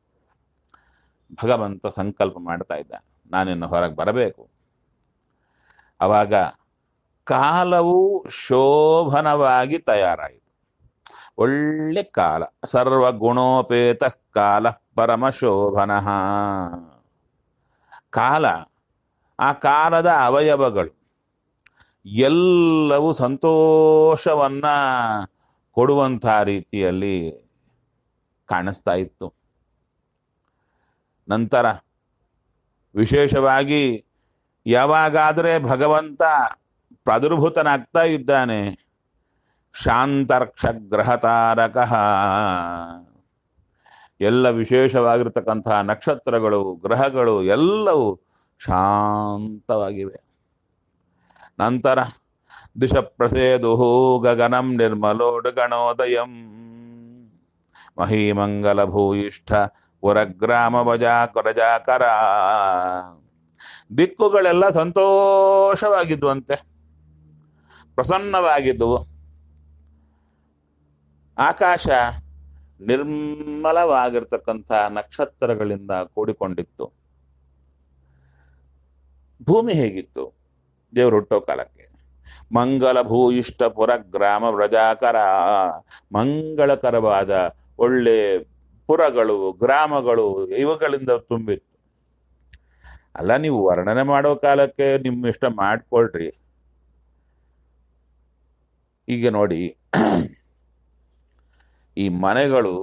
ಭಗವಂತ ಸಂಕಲ್ಪ ಮಾಡ್ತಾ ಇದ್ದ ನಾನಿನ್ನು ಹೊರಗೆ ಬರಬೇಕು ಅವಾಗ ಕಾಲವು ಶೋಭನವಾಗಿ ತಯಾರಾಯಿತು ಒಳ್ಳೆ ಕಾಲ ಸರ್ವಗುಣೋಪೇತ ಕಾಲ ಪರಮ ಶೋಭನ ಕಾಲ ಆ ಕಾಲದ ಅವಯವಗಳು ಎಲ್ಲವೂ ಸಂತೋಷವನ್ನ ಕೊಡುವಂಥ ರೀತಿಯಲ್ಲಿ ಕಾಣಿಸ್ತಾ ಇತ್ತು ನಂತರ ವಿಶೇಷವಾಗಿ ಯಾವಾಗಾದರೆ ಭಗವಂತ ಪ್ರಾದುರ್ಭೂತನಾಗ್ತಾ ಇದ್ದಾನೆ ಶಾಂತರ್ಕ್ಷ ಗ್ರಹತಾರಕ ಎಲ್ಲ ವಿಶೇಷವಾಗಿರ್ತಕ್ಕಂತಹ ನಕ್ಷತ್ರಗಳು ಗ್ರಹಗಳು ಎಲ್ಲವೂ ಶಾಂತವಾಗಿವೆ ನಂತರ ದಿಶ ಪ್ರಸೇದು ಗಗನಂ ನಿರ್ಮಲೋಡ್ಗಣೋದಯಂ ಮಹೀಮಂಗಲ ಭೂಯಿಷ್ಠ ಪುರಗ್ರಾಮ ವಜಾಕರಜಾಕರ ದಿಕ್ಕುಗಳೆಲ್ಲ ಸಂತೋಷವಾಗಿದ್ವಂತೆ ಪ್ರಸನ್ನವಾಗಿದ್ದವು ಆಕಾಶ ನಿರ್ಮಲವಾಗಿರ್ತಕ್ಕಂಥ ನಕ್ಷತ್ರಗಳಿಂದ ಕೂಡಿಕೊಂಡಿತ್ತು ಭೂಮಿ ಹೇಗಿತ್ತು ದೇವರು ಹುಟ್ಟೋ ಕಾಲಕ್ಕೆ ಮಂಗಲ ಭೂಯಿಷ್ಠ ಪುರ ಗ್ರಾಮ ವ್ರಜಾಕರ ಮಂಗಳಕರವಾದ ಒಳ್ಳೆ ಪುರಗಳು ಗ್ರಾಮಗಳು ಇವುಗಳಿಂದ ತುಂಬಿತ್ತು ಅಲ್ಲ ನೀವು ವರ್ಣನೆ ಮಾಡೋ ಕಾಲಕ್ಕೆ ನಿಮ್ಮ ಇಷ್ಟ ಮಾಡ್ಕೊಳ್ರಿ ಈಗ ನೋಡಿ ಈ ಮನೆಗಳು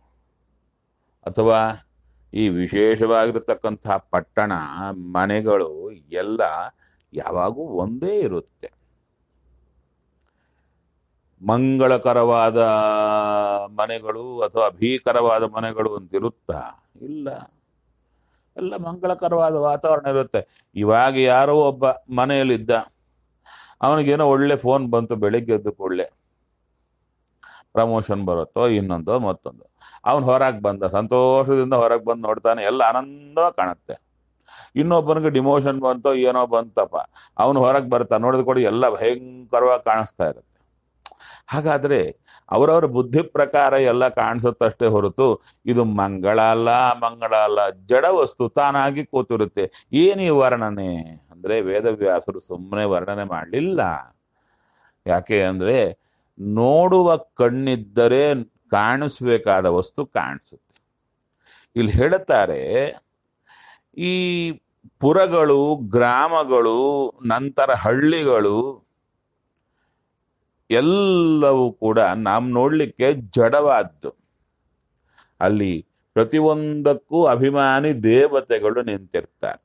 ಅಥವಾ ಈ ವಿಶೇಷವಾಗಿರತಕ್ಕಂತಹ ಪಟ್ಟಣ ಮನೆಗಳು ಎಲ್ಲ ಯಾವಾಗೂ ಒಂದೇ ಇರುತ್ತೆ ಮಂಗಳಕರವಾದ ಮನೆಗಳು ಅಥವಾ ಭೀಕರವಾದ ಮನೆಗಳು ಅಂತಿರುತ್ತಾ ಇಲ್ಲ ಎಲ್ಲ ಮಂಗಳಕರವಾದ ವಾತಾವರಣ ಇರುತ್ತೆ ಇವಾಗ ಯಾರೋ ಒಬ್ಬ ಮನೆಯಲ್ಲಿದ್ದ ಅವನಿಗೇನೋ ಒಳ್ಳೆ ಫೋನ್ ಬಂತು ಬೆಳಿಗ್ಗೆ ಎದ್ದು ಕೂಡಲೇ ಪ್ರಮೋಷನ್ ಬರುತ್ತೋ ಇನ್ನೊಂದು ಮತ್ತೊಂದು ಅವನು ಹೊರಗೆ ಬಂದ ಸಂತೋಷದಿಂದ ಹೊರಗೆ ಬಂದು ನೋಡ್ತಾನೆ ಎಲ್ಲ ಆನಂದ ಕಾಣುತ್ತೆ ಇನ್ನೊಬ್ಬನಿಗೆ ಡಿಮೋಷನ್ ಬಂತೋ ಏನೋ ಬಂತಪ್ಪ ಅವನು ಹೊರಗೆ ಬರ್ತಾನೆ ನೋಡಿದ ಕೂಡ ಎಲ್ಲ ಭಯಂಕರವಾಗಿ ಕಾಣಿಸ್ತಾ ಇರುತ್ತೆ ಹಾಗಾದ್ರೆ ಅವರವರ ಬುದ್ಧಿ ಪ್ರಕಾರ ಎಲ್ಲ ಕಾಣಿಸುತ್ತಷ್ಟೇ ಹೊರತು ಇದು ಮಂಗಳ ಅಲ್ಲ ಮಂಗಳ ಅಲ್ಲ ಜಡ ವಸ್ತು ತಾನಾಗಿ ಕೂತಿರುತ್ತೆ ಏನು ಈ ವರ್ಣನೆ ಅಂದ್ರೆ ವೇದವ್ಯಾಸರು ಸುಮ್ಮನೆ ವರ್ಣನೆ ಮಾಡಲಿಲ್ಲ ಯಾಕೆ ಅಂದ್ರೆ ನೋಡುವ ಕಣ್ಣಿದ್ದರೆ ಕಾಣಿಸ್ಬೇಕಾದ ವಸ್ತು ಕಾಣಿಸುತ್ತೆ ಇಲ್ಲಿ ಹೇಳುತ್ತಾರೆ ಈ ಪುರಗಳು ಗ್ರಾಮಗಳು ನಂತರ ಹಳ್ಳಿಗಳು ಎಲ್ಲವೂ ಕೂಡ நாம் ನೋಡ್ಲಿಕ್ಕೆ ಜಡವಾದ್ದು ಅಲ್ಲಿ ಪ್ರತಿಯೊಂದಕ್ಕೂ ಅಭಿಮಾನಿ ದೇವತೆಗಳು ನಿಂತಿರ್ತಾರೆ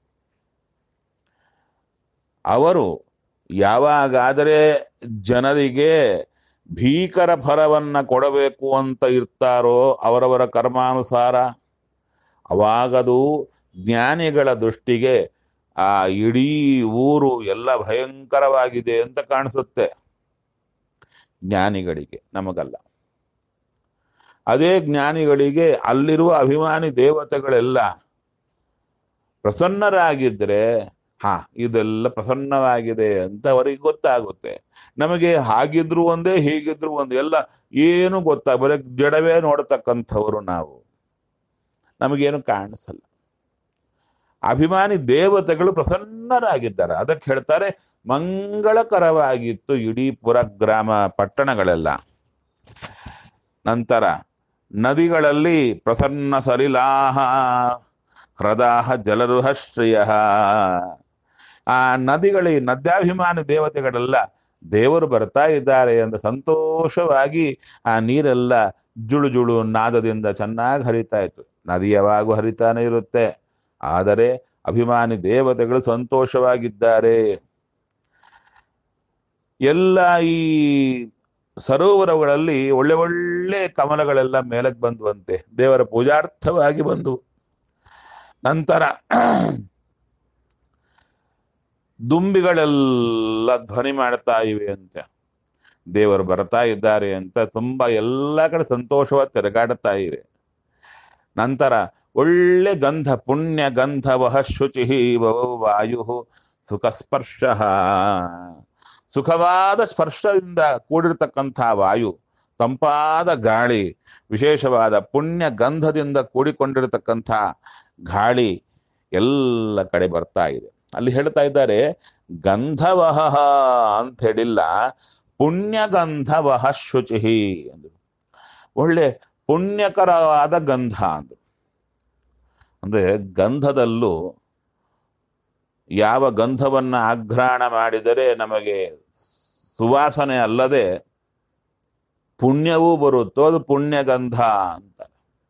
ಅವರು ಯಾವಾಗಾದರೆ ಜನರಿಗೆ ಭೀಕರ ಫಲವನ್ನ ಕೊಡಬೇಕು ಅಂತ ಇರ್ತಾರೋ ಅವರವರ ಕರ್ಮಾನುಸಾರ ಅವಾಗದು ಜ್ಞಾನಿಗಳ ದೃಷ್ಟಿಗೆ ಆ ಇಡೀ ಊರು ಎಲ್ಲ ಭಯಂಕರವಾಗಿದೆ ಅಂತ ಕಾಣಿಸುತ್ತೆ ಜ್ಞಾನಿಗಳಿಗೆ ನಮಗಲ್ಲ ಅದೇ ಜ್ಞಾನಿಗಳಿಗೆ ಅಲ್ಲಿರುವ ಅಭಿಮಾನಿ ದೇವತೆಗಳೆಲ್ಲ ಪ್ರಸನ್ನರಾಗಿದ್ರೆ ಹಾ ಇದೆಲ್ಲ ಪ್ರಸನ್ನವಾಗಿದೆ ಅಂತ ಅವರಿಗೆ ಗೊತ್ತಾಗುತ್ತೆ ನಮಗೆ ಹಾಗಿದ್ರು ಒಂದೇ ಹೀಗಿದ್ರು ಒಂದೇ ಎಲ್ಲ ಏನು ಗೊತ್ತಾ ಬರೀ ಜಡವೇ ನೋಡತಕ್ಕಂಥವರು ನಾವು ನಮಗೇನು ಕಾಣಿಸಲ್ಲ ಅಭಿಮಾನಿ ದೇವತೆಗಳು ಪ್ರಸನ್ನರಾಗಿದ್ದಾರೆ ಅದಕ್ಕೆ ಹೇಳ್ತಾರೆ ಮಂಗಳಕರವಾಗಿತ್ತು ಇಡೀ ಪುರ ಗ್ರಾಮ ಪಟ್ಟಣಗಳೆಲ್ಲ ನಂತರ ನದಿಗಳಲ್ಲಿ ಪ್ರಸನ್ನ ಸಲಿಲಾಹ ಹೃದಾಹ ಜಲರುಹಶ್ರಿಯ ಆ ನದಿಗಳಿ ನದ್ಯಾಭಿಮಾನಿ ದೇವತೆಗಳೆಲ್ಲ ದೇವರು ಬರ್ತಾ ಇದ್ದಾರೆ ಎಂದು ಸಂತೋಷವಾಗಿ ಆ ನೀರೆಲ್ಲ ಜುಳು ಜುಳು ನಾದದಿಂದ ಚೆನ್ನಾಗಿ ಹರಿತಾ ಇತ್ತು ನದಿ ಯಾವಾಗೂ ಹರಿತಾನೆ ಇರುತ್ತೆ ಆದರೆ ಅಭಿಮಾನಿ ದೇವತೆಗಳು ಸಂತೋಷವಾಗಿದ್ದಾರೆ ಎಲ್ಲ ಈ ಸರೋವರಗಳಲ್ಲಿ ಒಳ್ಳೆ ಒಳ್ಳೆ ಕಮಲಗಳೆಲ್ಲ ಮೇಲಕ್ಕೆ ಬಂದುವಂತೆ ದೇವರ ಪೂಜಾರ್ಥವಾಗಿ ಬಂದು ನಂತರ ದುಂಬಿಗಳೆಲ್ಲ ಧ್ವನಿ ಮಾಡ್ತಾ ಇವೆ ಅಂತ ದೇವರು ಬರ್ತಾ ಇದ್ದಾರೆ ಅಂತ ತುಂಬಾ ಎಲ್ಲ ಕಡೆ ಸಂತೋಷವಾಗಿ ತಿರುಗಾಡುತ್ತಾ ಇವೆ ನಂತರ ಒಳ್ಳೆ ಗಂಧ ಪುಣ್ಯ ಗಂಧ ವಹ ಶುಚಿ ವಾಯು ಸುಖ ಸ್ಪರ್ಶ ಸುಖವಾದ ಸ್ಪರ್ಶದಿಂದ ಕೂಡಿರ್ತಕ್ಕಂಥ ವಾಯು ತಂಪಾದ ಗಾಳಿ ವಿಶೇಷವಾದ ಪುಣ್ಯ ಗಂಧದಿಂದ ಕೂಡಿಕೊಂಡಿರತಕ್ಕಂಥ ಗಾಳಿ ಎಲ್ಲ ಕಡೆ ಬರ್ತಾ ಇದೆ ಅಲ್ಲಿ ಹೇಳ್ತಾ ಇದ್ದಾರೆ ಗಂಧವಹ ಅಂತ ಹೇಳಿಲ್ಲ ಪುಣ್ಯಗಂಧವಹ ಶುಚಿ ಅಂದ್ರು ಒಳ್ಳೆ ಪುಣ್ಯಕರವಾದ ಗಂಧ ಅಂದ್ರು ಅಂದ್ರೆ ಗಂಧದಲ್ಲೂ ಯಾವ ಗಂಧವನ್ನ ಆಘ್ರಾಣ ಮಾಡಿದರೆ ನಮಗೆ ಸುವಾಸನೆ ಅಲ್ಲದೆ ಪುಣ್ಯವೂ ಬರುತ್ತೋ ಅದು ಪುಣ್ಯಗಂಧ ಅಂತ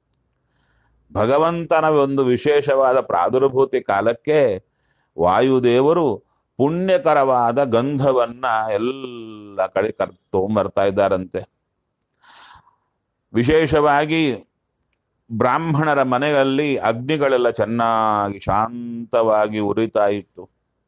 ಭಗವಂತನ ಒಂದು ವಿಶೇಷವಾದ ಪ್ರಾದುರ್ಭೂತಿ ಕಾಲಕ್ಕೆ ವಾಯುದೇವರು ಪುಣ್ಯಕರವಾದ ಗಂಧವನ್ನ ಎಲ್ಲ ಕಡೆ ಕರ್ ತಗೊಂಬರ್ತಾ ಇದ್ದಾರಂತೆ ವಿಶೇಷವಾಗಿ ಬ್ರಾಹ್ಮಣರ ಮನೆಯಲ್ಲಿ ಅಗ್ನಿಗಳೆಲ್ಲ ಚೆನ್ನಾಗಿ ಶಾಂತವಾಗಿ ಉರಿತಾ ಇತ್ತು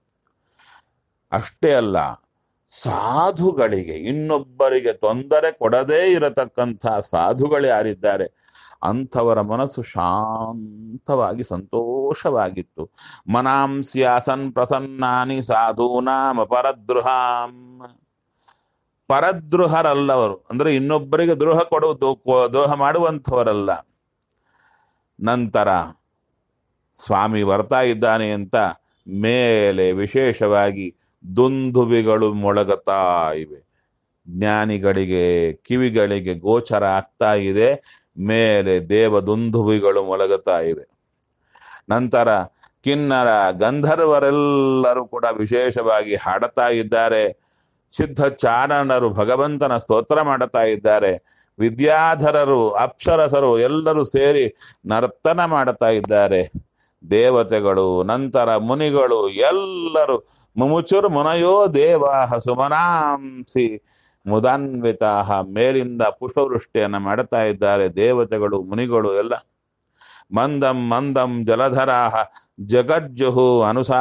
ಅಷ್ಟೇ ಅಲ್ಲ ಸಾಧುಗಳಿಗೆ ಇನ್ನೊಬ್ಬರಿಗೆ ತೊಂದರೆ ಕೊಡದೇ ಇರತಕ್ಕಂಥ ಸಾಧುಗಳು ಯಾರಿದ್ದಾರೆ ಅಂಥವರ ಮನಸ್ಸು ಶಾಂತವಾಗಿ ಸಂತೋಷವಾಗಿತ್ತು ಮನಾಂಸ್ಯಾಸನ್ ಪ್ರಸನ್ನಾನಿ ಸಾಧೂನಾಂ ಪರದ್ರುಹಾಂ ಪರದ್ರುಹರಲ್ಲವರು ಅಂದ್ರೆ ಇನ್ನೊಬ್ಬರಿಗೆ ದ್ರೋಹ ಕೊಡುವುದು ದ್ರೋಹ ಮಾಡುವಂಥವರಲ್ಲ ನಂತರ ಸ್ವಾಮಿ ಬರ್ತಾ ಇದ್ದಾನೆ ಅಂತ ಮೇಲೆ ವಿಶೇಷವಾಗಿ ದುಂದುಬಿಗಳು ಮೊಳಗುತ್ತಾ ಇವೆ ಜ್ಞಾನಿಗಳಿಗೆ ಕಿವಿಗಳಿಗೆ ಗೋಚರ ಆಗ್ತಾ ಇದೆ ಮೇಲೆ ದೇವ ದುಂದುಬಿಗಳು ಮೊಳಗುತ್ತಾ ಇವೆ ನಂತರ ಕಿನ್ನರ ಗಂಧರ್ವರೆಲ್ಲರೂ ಕೂಡ ವಿಶೇಷವಾಗಿ ಹಾಡುತ್ತಾ ಇದ್ದಾರೆ ಸಿದ್ಧ ಚಾರಣರು ಭಗವಂತನ ಸ್ತೋತ್ರ ಮಾಡುತ್ತಾ ಇದ್ದಾರೆ ವಿದ್ಯಾಧರರು ಅಪ್ಸರಸರು ಎಲ್ಲರೂ ಸೇರಿ ನರ್ತನ ಮಾಡುತ್ತಾ ಇದ್ದಾರೆ ದೇವತೆಗಳು ನಂತರ ಮುನಿಗಳು ಎಲ್ಲರೂ ಮುಮುಚುರ್ ಮುನಯೋ ದೇವಾಹ ಸುಮನಾಂಸಿ ಮುದಾನ್ವಿತಾಹ ಮೇಲಿಂದ ಪುಷ್ಪವೃಷ್ಟಿಯನ್ನ ಮಾಡುತ್ತಾ ಇದ್ದಾರೆ ದೇವತೆಗಳು ಮುನಿಗಳು ಎಲ್ಲ ಮಂದಂ ಮಂದಂ ಜಲಧರಾಹ ಜಗಜ್ಜುಹು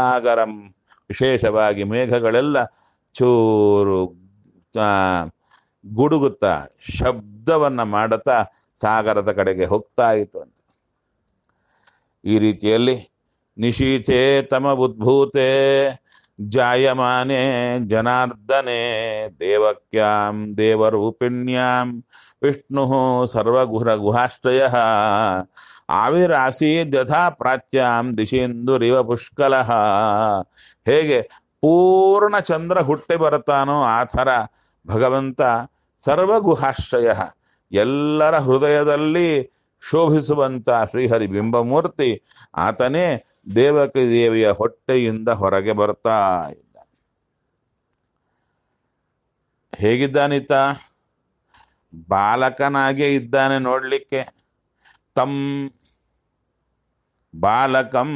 ಅನುಸಾಗರಂ ವಿಶೇಷವಾಗಿ ಮೇಘಗಳೆಲ್ಲ ಚೂರು ಆ, ಗುಡುಗುತ್ತಾ ಶಬ್ದವನ್ನ ಮಾಡುತ್ತಾ ಸಾಗರದ ಕಡೆಗೆ ಹೋಗ್ತಾ ಇತ್ತು ಅಂತ ಈ ರೀತಿಯಲ್ಲಿ ನಿಶೀಥೆ ತಮ ಉದ್ಭೂತೆ ಜಾಯಮಾನೆ ಜನಾರ್ದನೆ ದೇವಕ್ಯಾಂ ದೇವರೂಪಿಣ್ಯಾಂ ವಿಷ್ಣು ಸರ್ವಗುಹರ ಗುಹಾಶ್ರಯ ಆವಿರಾಸೀದ್ ಯಥಾ ಪ್ರಾಚ್ಯಾಂ ದಿಶೇಂದುರಿವ ಪುಷ್ಕಲ ಹೇಗೆ ಪೂರ್ಣ ಚಂದ್ರ ಹುಟ್ಟಿ ಬರುತ್ತಾನೋ ಆ ಥರ ಭಗವಂತ ಸರ್ವಗುಹಾಶ್ರಯ ಎಲ್ಲರ ಹೃದಯದಲ್ಲಿ ಶೋಭಿಸುವಂತ ಶ್ರೀಹರಿ ಬಿಂಬಮೂರ್ತಿ ಆತನೇ ದೇವಕಿ ದೇವಿಯ ಹೊಟ್ಟೆಯಿಂದ ಹೊರಗೆ ಬರ್ತಾ ಇದ್ದ ಹೇಗಿದ್ದಾನಿತ ಬಾಲಕನಾಗೆ ಇದ್ದಾನೆ ನೋಡ್ಲಿಕ್ಕೆ ತಮ್ ಬಾಲಕಂ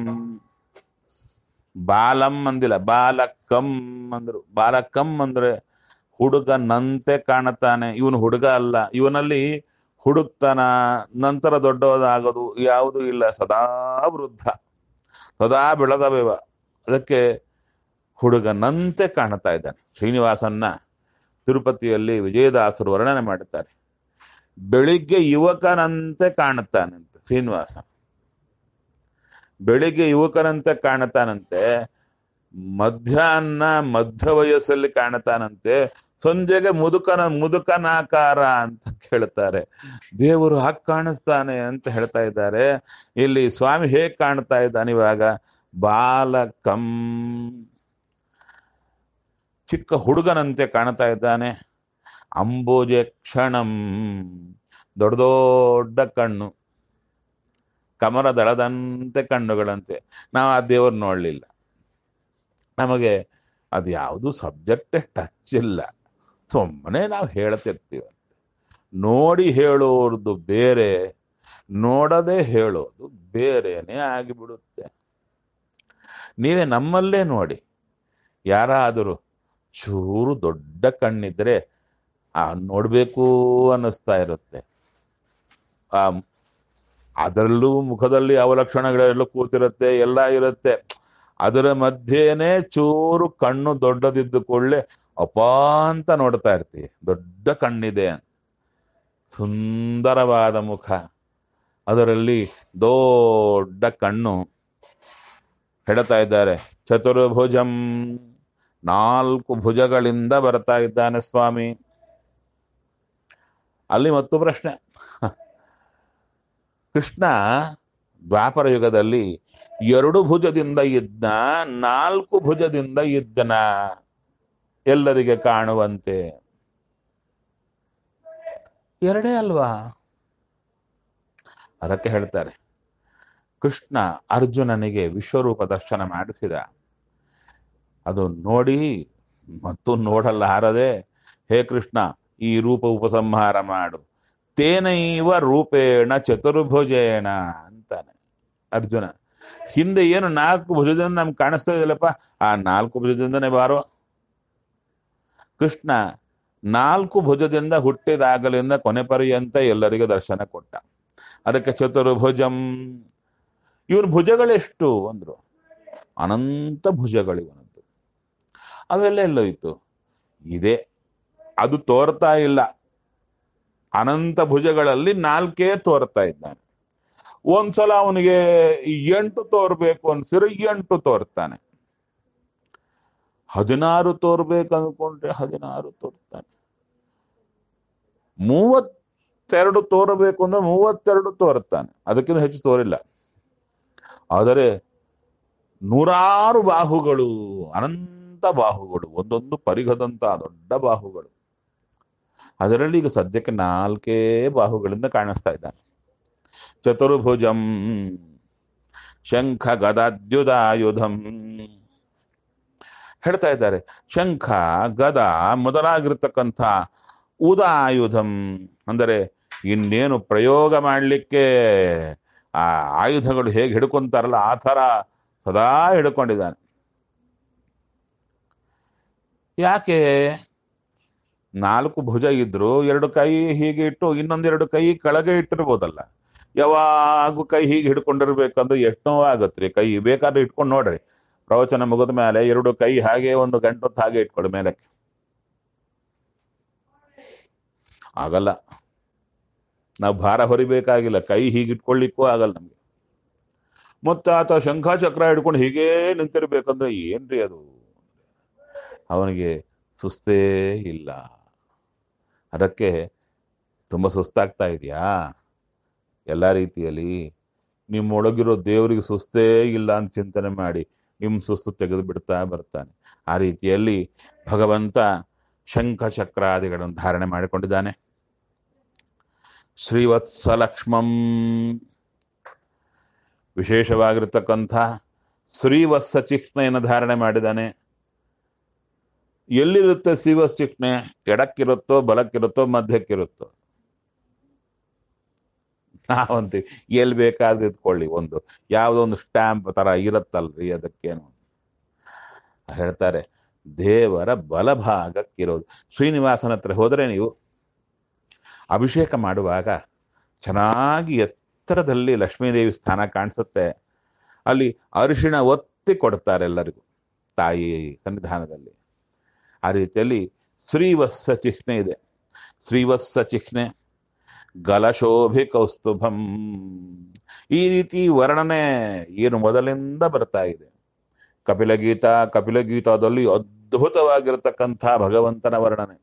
ಬಾಲಂ ಅಂದಿಲ್ಲ ಬಾಲಕಂ ಅಂದ್ರು ಬಾಲಕಂ ಅಂದ್ರೆ ಹುಡುಗನಂತೆ ಕಾಣುತ್ತಾನೆ ಇವನು ಹುಡುಗ ಅಲ್ಲ ಇವನಲ್ಲಿ ಹುಡುಕ್ತನ ನಂತರ ದೊಡ್ಡದಾಗೋದು ಯಾವುದೂ ಇಲ್ಲ ಸದಾ ವೃದ್ಧ ಸದಾ ಬೆಳೆದವೇವ ಅದಕ್ಕೆ ಹುಡುಗನಂತೆ ಕಾಣ್ತಾ ಇದ್ದಾನೆ ಶ್ರೀನಿವಾಸನ್ನ ತಿರುಪತಿಯಲ್ಲಿ ವಿಜಯದಾಸರು ವರ್ಣನೆ ಮಾಡುತ್ತಾರೆ ಬೆಳಿಗ್ಗೆ ಯುವಕನಂತೆ ಕಾಣುತ್ತಾನಂತೆ ಶ್ರೀನಿವಾಸ ಬೆಳಿಗ್ಗೆ ಯುವಕನಂತೆ ಕಾಣುತ್ತಾನಂತೆ ಮಧ್ಯಾಹ್ನ ಮಧ್ಯ ವಯಸ್ಸಲ್ಲಿ ಕಾಣುತ್ತಾನಂತೆ ಸಂಜೆಗೆ ಮುದುಕನ ಮುದುಕನಾಕಾರ ಅಂತ ಕೇಳ್ತಾರೆ ದೇವರು ಹಾಗೆ ಕಾಣಿಸ್ತಾನೆ ಅಂತ ಹೇಳ್ತಾ ಇದ್ದಾರೆ ಇಲ್ಲಿ ಸ್ವಾಮಿ ಹೇಗೆ ಕಾಣ್ತಾ ಇದ್ದಾನೆ ಇವಾಗ ಬಾಲಕಂ ಚಿಕ್ಕ ಹುಡುಗನಂತೆ ಕಾಣ್ತಾ ಇದ್ದಾನೆ ಅಂಬೋಜೆ ಕ್ಷಣಂ ದೊಡ್ಡ ದೊಡ್ಡ ಕಣ್ಣು ಕಮರ ದಳದಂತೆ ಕಣ್ಣುಗಳಂತೆ ನಾವು ಆ ದೇವರು ನೋಡಲಿಲ್ಲ ನಮಗೆ ಅದು ಯಾವುದು ಸಬ್ಜೆಕ್ಟೇ ಟಚ್ ಇಲ್ಲ ಸುಮ್ಮನೆ ನಾವು ಹೇಳ್ತಿರ್ತೀವಂತೆ ನೋಡಿ ಹೇಳೋದು ಬೇರೆ ನೋಡದೆ ಹೇಳೋದು ಬೇರೆನೇ ಆಗಿಬಿಡುತ್ತೆ ನೀವೇ ನಮ್ಮಲ್ಲೇ ನೋಡಿ ಯಾರಾದರೂ ಚೂರು ದೊಡ್ಡ ಕಣ್ಣಿದ್ರೆ ಆ ನೋಡ್ಬೇಕು ಅನ್ನಿಸ್ತಾ ಇರುತ್ತೆ ಆ ಅದರಲ್ಲೂ ಮುಖದಲ್ಲಿ ಅವಲಕ್ಷಣಗಳೆಲ್ಲ ಕೂತಿರುತ್ತೆ ಎಲ್ಲ ಇರುತ್ತೆ ಅದರ ಮಧ್ಯೆನೆ ಚೂರು ಕಣ್ಣು ದೊಡ್ಡದಿದ್ದ ಕೂಡಲೇ ಅಪ ಅಂತ ನೋಡ್ತಾ ಇರ್ತೀವಿ ದೊಡ್ಡ ಕಣ್ಣಿದೆ ಸುಂದರವಾದ ಮುಖ ಅದರಲ್ಲಿ ದೊಡ್ಡ ಕಣ್ಣು ಹೇಳ್ತಾ ಇದ್ದಾರೆ ಚತುರ್ಭುಜಂ ನಾಲ್ಕು ಭುಜಗಳಿಂದ ಬರ್ತಾ ಇದ್ದಾನೆ ಸ್ವಾಮಿ ಅಲ್ಲಿ ಮತ್ತು ಪ್ರಶ್ನೆ ಕೃಷ್ಣ ದ್ವಾಪರ ಯುಗದಲ್ಲಿ ಎರಡು ಭುಜದಿಂದ ಇದ್ದ ನಾಲ್ಕು ಭುಜದಿಂದ ಇದ್ದನ ಎಲ್ಲರಿಗೆ ಕಾಣುವಂತೆ ಎರಡೇ ಅಲ್ವಾ ಅದಕ್ಕೆ ಹೇಳ್ತಾರೆ ಕೃಷ್ಣ ಅರ್ಜುನನಿಗೆ ವಿಶ್ವರೂಪ ದರ್ಶನ ಮಾಡಿಸಿದ ಅದು ನೋಡಿ ಮತ್ತು ನೋಡಲಾರದೆ ಹೇ ಕೃಷ್ಣ ಈ ರೂಪ ಉಪಸಂಹಾರ ಮಾಡು ತೇನೈವ ರೂಪೇಣ ಚತುರ್ಭುಜೇಣ ಅಂತಾನೆ ಅರ್ಜುನ ಹಿಂದೆ ಏನು ನಾಲ್ಕು ಭುಜದಿಂದ ನಮ್ಗೆ ಕಾಣಿಸ್ತಾ ಇದೆಯಲ್ಲಪ್ಪ ಆ ನಾಲ್ಕು ಭುಜದಿಂದನೇ ಬಾರೋ ಕೃಷ್ಣ ನಾಲ್ಕು ಭುಜದಿಂದ ಹುಟ್ಟಿದಾಗಲಿಂದ ಕೊನೆ ಪರ್ಯಂತ ಎಲ್ಲರಿಗೂ ದರ್ಶನ ಕೊಟ್ಟ ಅದಕ್ಕೆ ಚತುರ್ಭುಜಂ ಇವನ್ ಭುಜಗಳೆಷ್ಟು ಅಂದ್ರು ಅನಂತ ಭುಜಗಳಿವನದ್ದು ಅವೆಲ್ಲ ಎಲ್ಲೋಯ್ತು ಇದೆ ಅದು ತೋರ್ತಾ ಇಲ್ಲ ಅನಂತ ಭುಜಗಳಲ್ಲಿ ನಾಲ್ಕೇ ತೋರ್ತಾ ಇದ್ದಾನೆ ಒಂದ್ಸಲ ಅವನಿಗೆ ಎಂಟು ತೋರ್ಬೇಕು ಅನ್ಸಿದ್ರೆ ಎಂಟು ತೋರ್ತಾನೆ ಹದಿನಾರು ತೋರ್ಬೇಕು ಅನ್ಕೊಂಡ್ರೆ ಹದಿನಾರು ತೋರ್ತಾನೆ ಮೂವತ್ತೆರಡು ತೋರಬೇಕು ಅಂದ್ರೆ ಮೂವತ್ತೆರಡು ತೋರ್ತಾನೆ ಅದಕ್ಕಿಂತ ಹೆಚ್ಚು ತೋರಿಲ್ಲ ಆದರೆ ನೂರಾರು ಬಾಹುಗಳು ಅನಂತ ಬಾಹುಗಳು ಒಂದೊಂದು ಪರಿಘದಂತ ದೊಡ್ಡ ಬಾಹುಗಳು ಅದರಲ್ಲಿ ಈಗ ಸದ್ಯಕ್ಕೆ ನಾಲ್ಕೇ ಬಾಹುಗಳಿಂದ ಕಾಣಿಸ್ತಾ ಇದ್ದಾನೆ ಚತುರ್ಭುಜಂ ಶಂಖ ಗದಾದ್ಯುದಾಯುಧಂ ಹೇಳ್ತಾ ಇದ್ದಾರೆ ಶಂಖ ಗದ ಮೊದಲಾಗಿರ್ತಕ್ಕಂಥ ಉದಾಯುಧಂ ಅಂದರೆ ಇನ್ನೇನು ಪ್ರಯೋಗ ಮಾಡಲಿಕ್ಕೆ ಆ ಆಯುಧಗಳು ಹೇಗೆ ಹಿಡ್ಕೊಂತಾರಲ್ಲ ಆ ಥರ ಸದಾ ಹಿಡ್ಕೊಂಡಿದ್ದಾನೆ ಯಾಕೆ ನಾಲ್ಕು ಭುಜ ಇದ್ರು ಎರಡು ಕೈ ಹೀಗೆ ಇಟ್ಟು ಇನ್ನೊಂದೆರಡು ಕೈ ಕೆಳಗೆ ಇಟ್ಟಿರ್ಬೋದಲ್ಲ ಯಾವಾಗೂ ಕೈ ಹೀಗೆ ಹಿಡ್ಕೊಂಡಿರ್ಬೇಕಂದ್ರೆ ಎಷ್ಟೋ ಆಗತ್ರಿ ಕೈ ಬೇಕಾದ್ರೆ ಇಟ್ಕೊಂಡು ನೋಡ್ರಿ ಪ್ರವಚನ ಮುಗಿದ ಮೇಲೆ ಎರಡು ಕೈ ಹಾಗೆ ಒಂದು ಗಂಟೊತ್ತು ಹಾಗೆ ಇಟ್ಕೊಳ್ಳಿ ಮೇಲಕ್ಕೆ ಆಗಲ್ಲ ನಾವು ಭಾರ ಹೊರಿಬೇಕಾಗಿಲ್ಲ ಕೈ ಹೀಗಿಟ್ಕೊಳ್ಳಿಕ್ಕೂ ಆಗಲ್ಲ ನಮಗೆ ಮತ್ತೆ ಆತ ಶಂಖ ಚಕ್ರ ಹಿಡ್ಕೊಂಡು ಹೀಗೇ ನಿಂತಿರ್ಬೇಕಂದ್ರೆ ಏನ್ರಿ ಅದು ಅವನಿಗೆ ಸುಸ್ತೇ ಇಲ್ಲ ಅದಕ್ಕೆ ತುಂಬ ಸುಸ್ತಾಗ್ತಾ ಇದೆಯಾ ಎಲ್ಲ ರೀತಿಯಲ್ಲಿ ನಿಮ್ಮೊಳಗಿರೋ ದೇವರಿಗೆ ಸುಸ್ತೇ ಇಲ್ಲ ಅಂತ ಚಿಂತನೆ ಮಾಡಿ ನಿಮ್ಮ ಸುಸ್ತು ತೆಗೆದು ಬಿಡ್ತಾ ಬರ್ತಾನೆ ಆ ರೀತಿಯಲ್ಲಿ ಭಗವಂತ ಶಂಖ ಚಕ್ರಾದಿಗಳನ್ನು ಧಾರಣೆ ಮಾಡಿಕೊಂಡಿದ್ದಾನೆ ಶ್ರೀವತ್ಸಲಕ್ಷ್ಮಂ ವಿಶೇಷವಾಗಿರ್ತಕ್ಕಂಥ ಶ್ರೀವತ್ಸ ಚಿಹ್ನೆಯನ್ನು ಧಾರಣೆ ಮಾಡಿದ್ದಾನೆ ಎಲ್ಲಿರುತ್ತೆ ಶ್ರೀವತ್ಸ ಚಿಹ್ನೆ ಎಡಕ್ಕಿರುತ್ತೋ ಬಲಕ್ಕಿರುತ್ತೋ ಮಧ್ಯಕ್ಕಿರುತ್ತೋ ನಾವಂತೀವಿ ಎಲ್ಲಿ ಬೇಕಾದ್ರೆ ಇದ್ಕೊಳ್ಳಿ ಒಂದು ಯಾವುದೋ ಒಂದು ಸ್ಟ್ಯಾಂಪ್ ತರ ಇರುತ್ತಲ್ರಿ ಅದಕ್ಕೇನು ಹೇಳ್ತಾರೆ ದೇವರ ಬಲಭಾಗಕ್ಕಿರೋದು ಶ್ರೀನಿವಾಸನ ಹತ್ರ ಹೋದರೆ ನೀವು ಅಭಿಷೇಕ ಮಾಡುವಾಗ ಚೆನ್ನಾಗಿ ಎತ್ತರದಲ್ಲಿ ಲಕ್ಷ್ಮೀದೇವಿ ಸ್ಥಾನ ಕಾಣಿಸುತ್ತೆ ಅಲ್ಲಿ ಅರಿಶಿಣ ಒತ್ತಿ ಕೊಡ್ತಾರೆ ಎಲ್ಲರಿಗೂ ತಾಯಿ ಸನ್ನಿಧಾನದಲ್ಲಿ ಆ ರೀತಿಯಲ್ಲಿ ಶ್ರೀವತ್ಸ ಚಿಹ್ನೆ ಇದೆ ಶ್ರೀವತ್ಸ ಚಿಹ್ನೆ ಗಲಶೋಭಿ ಕೌಸ್ತುಭಂ ಈ ರೀತಿ ವರ್ಣನೆ ಏನು ಮೊದಲಿಂದ ಬರ್ತಾ ಇದೆ ಕಪಿಲಗೀತ ಕಪಿಲಗೀತದಲ್ಲಿ ಅದ್ಭುತವಾಗಿರತಕ್ಕಂಥ ಭಗವಂತನ ವರ್ಣನೆ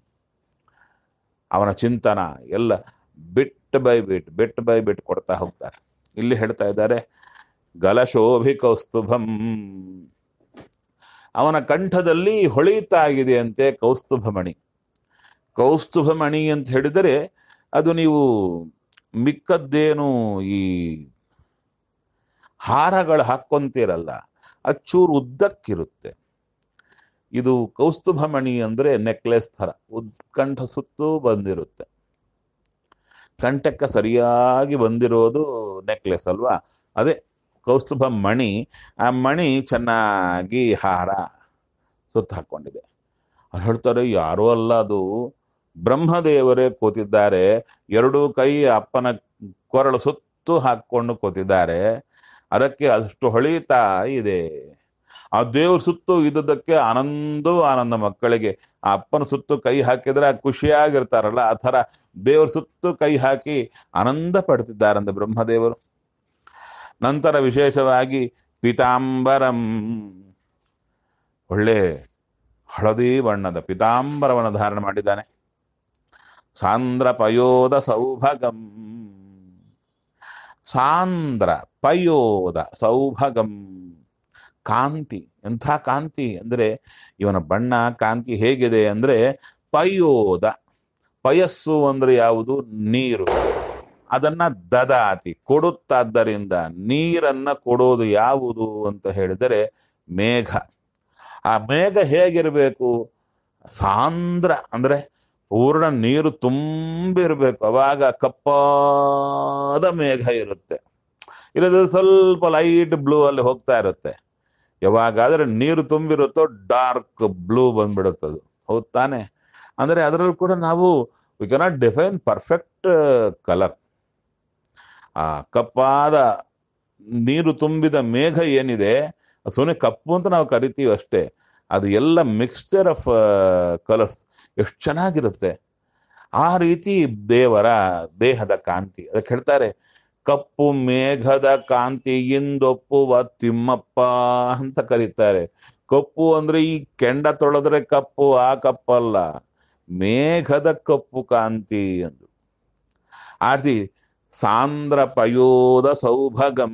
ಅವನ ಚಿಂತನ ಎಲ್ಲ ಬಿಟ್ ಬೈ ಬಿಟ್ ಬಿಟ್ ಬೈ ಬಿಟ್ ಕೊಡ್ತಾ ಹೋಗ್ತಾರೆ ಇಲ್ಲಿ ಹೇಳ್ತಾ ಇದ್ದಾರೆ ಗಲಶೋಭಿ ಕೌಸ್ತುಭಂ ಅವನ ಕಂಠದಲ್ಲಿ ಹೊಳಿತಾ ಇದೆ ಅಂತೆ ಕೌಸ್ತುಭಮಣಿ ಕೌಸ್ತುಭಮಣಿ ಅಂತ ಹೇಳಿದರೆ ಅದು ನೀವು ಮಿಕ್ಕದ್ದೇನು ಈ ಹಾರಗಳು ಹಾಕ್ಕೊಂತೀರಲ್ಲ ಅಚ್ಚೂರು ಉದ್ದಕ್ಕಿರುತ್ತೆ ಇದು ಕೌಸ್ತುಭಮಣಿ ಅಂದ್ರೆ ನೆಕ್ಲೆಸ್ ಥರ ಉತ್ಕಂಠ ಸುತ್ತೂ ಬಂದಿರುತ್ತೆ ಕಂಠಕ್ಕೆ ಸರಿಯಾಗಿ ಬಂದಿರೋದು ನೆಕ್ಲೆಸ್ ಅಲ್ವಾ ಅದೇ ಕೌಸ್ತುಭ ಮಣಿ ಆ ಮಣಿ ಚೆನ್ನಾಗಿ ಹಾರ ಸುತ್ತ ಹಾಕೊಂಡಿದೆ ಅವ್ರು ಹೇಳ್ತಾರೆ ಯಾರೋ ಅಲ್ಲ ಅದು ಬ್ರಹ್ಮದೇವರೇ ಕೂತಿದ್ದಾರೆ ಎರಡೂ ಕೈ ಅಪ್ಪನ ಕೊರಳು ಸುತ್ತು ಹಾಕೊಂಡು ಕೂತಿದ್ದಾರೆ ಅದಕ್ಕೆ ಅಷ್ಟು ಹೊಳಿತಾ ಇದೆ ಆ ದೇವ್ರ ಸುತ್ತು ಇದ್ದದಕ್ಕೆ ಆನಂದ ಆನಂದ ಮಕ್ಕಳಿಗೆ ಆ ಅಪ್ಪನ ಸುತ್ತು ಕೈ ಹಾಕಿದ್ರೆ ಖುಷಿಯಾಗಿರ್ತಾರಲ್ಲ ಆ ಥರ ದೇವ್ರ ಸುತ್ತು ಕೈ ಹಾಕಿ ಆನಂದ ಪಡ್ತಿದ್ದಾರಂತೆ ಬ್ರಹ್ಮದೇವರು ನಂತರ ವಿಶೇಷವಾಗಿ ಪೀತಾಂಬರಂ ಒಳ್ಳೆ ಹಳದಿ ಬಣ್ಣದ ಪೀತಾಂಬರವನ್ನು ಧಾರಣೆ ಮಾಡಿದ್ದಾನೆ ಸಾಂದ್ರ ಪಯೋದ ಸೌಭಗಂ ಸಾಂದ್ರ ಪಯೋದ ಸೌಭಗಂ ಕಾಂತಿ ಎಂಥ ಕಾಂತಿ ಅಂದ್ರೆ ಇವನ ಬಣ್ಣ ಕಾಂತಿ ಹೇಗಿದೆ ಅಂದ್ರೆ ಪಯೋದ ಪಯಸ್ಸು ಅಂದ್ರೆ ಯಾವುದು ನೀರು ಅದನ್ನ ದದಾತಿ ಕೊಡುತ್ತಾದ್ದರಿಂದ ನೀರನ್ನ ಕೊಡೋದು ಯಾವುದು ಅಂತ ಹೇಳಿದರೆ ಮೇಘ ಆ ಮೇಘ ಹೇಗಿರಬೇಕು ಸಾಂದ್ರ ಅಂದ್ರೆ ಪೂರ್ಣ ನೀರು ತುಂಬಿರ್ಬೇಕು ಅವಾಗ ಕಪ್ಪಾದ ಮೇಘ ಇರುತ್ತೆ ಇಲ್ಲದ ಸ್ವಲ್ಪ ಲೈಟ್ ಬ್ಲೂ ಅಲ್ಲಿ ಹೋಗ್ತಾ ಇರುತ್ತೆ ಯಾವಾಗಾದ್ರೆ ನೀರು ತುಂಬಿರುತ್ತೋ ಡಾರ್ಕ್ ಬ್ಲೂ ಬಂದ್ಬಿಡುತ್ತದು ಹೌದ್ ತಾನೆ ಅಂದ್ರೆ ಅದರಲ್ಲೂ ಕೂಡ ನಾವು we cannot define perfect colour ಆ ಕಪ್ಪಾದ ನೀರು ತುಂಬಿದ ಮೇಘ ಏನಿದೆ ಸುಮ್ಮನೆ ಕಪ್ಪು ಅಂತ ನಾವು ಕರಿತೀವಿ ಅಷ್ಟೇ ಅದು ಎಲ್ಲ ಮಿಕ್ಸ್ಚರ್ ಆಫ್ ಕಲರ್ಸ್ ಎಷ್ಟು ಚೆನ್ನಾಗಿರುತ್ತೆ ಆ ರೀತಿ ದೇವರ ದೇಹದ ಕಾಂತಿ ಅದಕ್ಕೆ ಹೇಳ್ತಾರೆ ಕಪ್ಪು ಮೇಘದ ಕಾಂತಿಯಿಂದೊಪ್ಪುವ ತಿಮ್ಮಪ್ಪ ಅಂತ ಕರೀತಾರೆ ಕಪ್ಪು ಅಂದ್ರೆ ಈ ಕೆಂಡ ತೊಳೆದ್ರೆ ಕಪ್ಪು ಆ ಕಪ್ಪಲ್ಲ ಮೇಘದ ಕಪ್ಪು ಕಾಂತಿ ಎಂದು ಆರ್ತಿ ಸಾಂದ್ರ ಪಯೋದ ಸೌಭಗಂ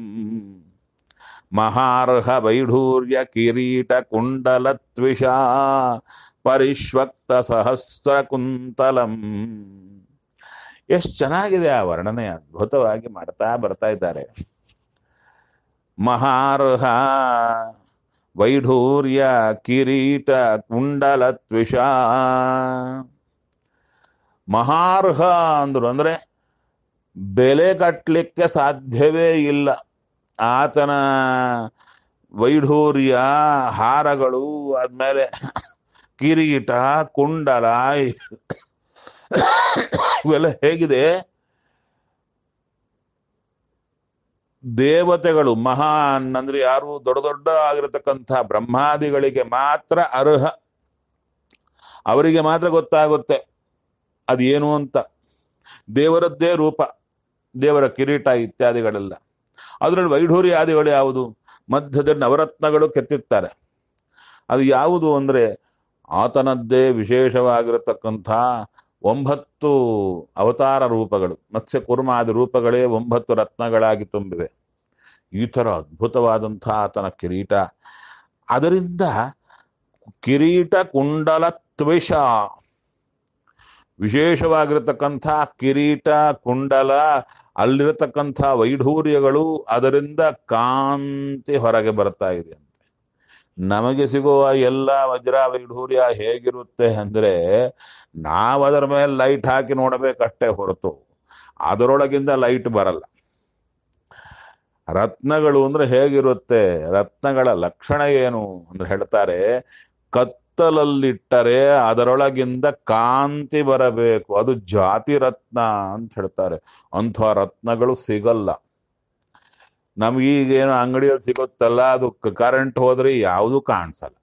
ಮಹಾರ್ಹ ವೈಢೂರ್ಯ ಕಿರೀಟ ಕುಂಡಲ ತ್ವಿಷ ಪರಿಶ್ವಕ್ತ ಸಹಸ್ರ ಕುಂತಲಂ ಎಷ್ಟು ಚೆನ್ನಾಗಿದೆ ಆ ವರ್ಣನೆ ಅದ್ಭುತವಾಗಿ ಮಾಡ್ತಾ ಬರ್ತಾ ಇದ್ದಾರೆ ಮಹಾರ್ಹ ವೈಢೂರ್ಯ ಕಿರೀಟ ಕುಂಡಲ ತ್ವಿಷ ಮಹಾರ್ಹ ಅಂದ್ರು ಅಂದ್ರೆ ಬೆಲೆ ಕಟ್ಟಲಿಕ್ಕೆ ಸಾಧ್ಯವೇ ಇಲ್ಲ ಆತನ ವೈಢೂರ್ಯ ಹಾರಗಳು ಆದ್ಮೇಲೆ ಕಿರೀಟ ಕುಂಡಲ ಇವೆಲ್ಲ ಹೇಗಿದೆ ದೇವತೆಗಳು ಮಹಾನ್ ಅಂದ್ರೆ ಯಾರು ದೊಡ್ಡ ದೊಡ್ಡ ಆಗಿರತಕ್ಕಂಥ ಬ್ರಹ್ಮಾದಿಗಳಿಗೆ ಮಾತ್ರ ಅರ್ಹ ಅವರಿಗೆ ಮಾತ್ರ ಗೊತ್ತಾಗುತ್ತೆ ಅದೇನು ಅಂತ ದೇವರದ್ದೇ ರೂಪ ದೇವರ ಕಿರೀಟ ಇತ್ಯಾದಿಗಳೆಲ್ಲ ಅದರಲ್ಲಿ ವೈಢೂರ್ಯಾದಿಗಳು ಯಾವುದು ಮಧ್ಯದಲ್ಲಿ ನವರತ್ನಗಳು ಕೆತ್ತಿರ್ತಾರೆ ಅದು ಯಾವುದು ಅಂದರೆ ಆತನದ್ದೇ ವಿಶೇಷವಾಗಿರತಕ್ಕಂಥ ಒಂಬತ್ತು ಅವತಾರ ರೂಪಗಳು ಮತ್ಸ್ಯ ಕುರ್ಮಾದಿ ರೂಪಗಳೇ ಒಂಬತ್ತು ರತ್ನಗಳಾಗಿ ತುಂಬಿವೆ ಈ ಥರ ಅದ್ಭುತವಾದಂಥ ಆತನ ಕಿರೀಟ ಅದರಿಂದ ಕಿರೀಟ ಕುಂಡಲ ತ್ವೇಷ ವಿಶೇಷವಾಗಿರತಕ್ಕಂಥ ಕಿರೀಟ ಕುಂಡಲ ಅಲ್ಲಿರತಕ್ಕಂಥ ವೈಢೂರ್ಯಗಳು ಅದರಿಂದ ಕಾಂತಿ ಹೊರಗೆ ಬರ್ತಾ ಇದೆ ಅಂತೆ ನಮಗೆ ಸಿಗುವ ಎಲ್ಲ ವಜ್ರ ವೈಢೂರ್ಯ ಹೇಗಿರುತ್ತೆ ಅಂದ್ರೆ ನಾವು ಅದರ ಮೇಲೆ ಲೈಟ್ ಹಾಕಿ ನೋಡಬೇಕಷ್ಟೇ ಹೊರತು ಅದರೊಳಗಿಂದ ಲೈಟ್ ಬರಲ್ಲ ರತ್ನಗಳು ಅಂದ್ರೆ ಹೇಗಿರುತ್ತೆ ರತ್ನಗಳ ಲಕ್ಷಣ ಏನು ಅಂದ್ರೆ ಹೇಳ್ತಾರೆ ಕತ್ತಲಲ್ಲಿಟ್ಟರೆ ಅದರೊಳಗಿಂದ ಕಾಂತಿ ಬರಬೇಕು ಅದು ಜಾತಿ ರತ್ನ ಅಂತ ಹೇಳ್ತಾರೆ ಅಂಥ ರತ್ನಗಳು ಸಿಗಲ್ಲ ನಮಗೀಗೇನು ಅಂಗಡಿಯಲ್ಲಿ ಸಿಗುತ್ತಲ್ಲ ಅದು ಕರೆಂಟ್ ಹೋದ್ರೆ ಯಾವುದು ಕಾಣಿಸಲ್ಲ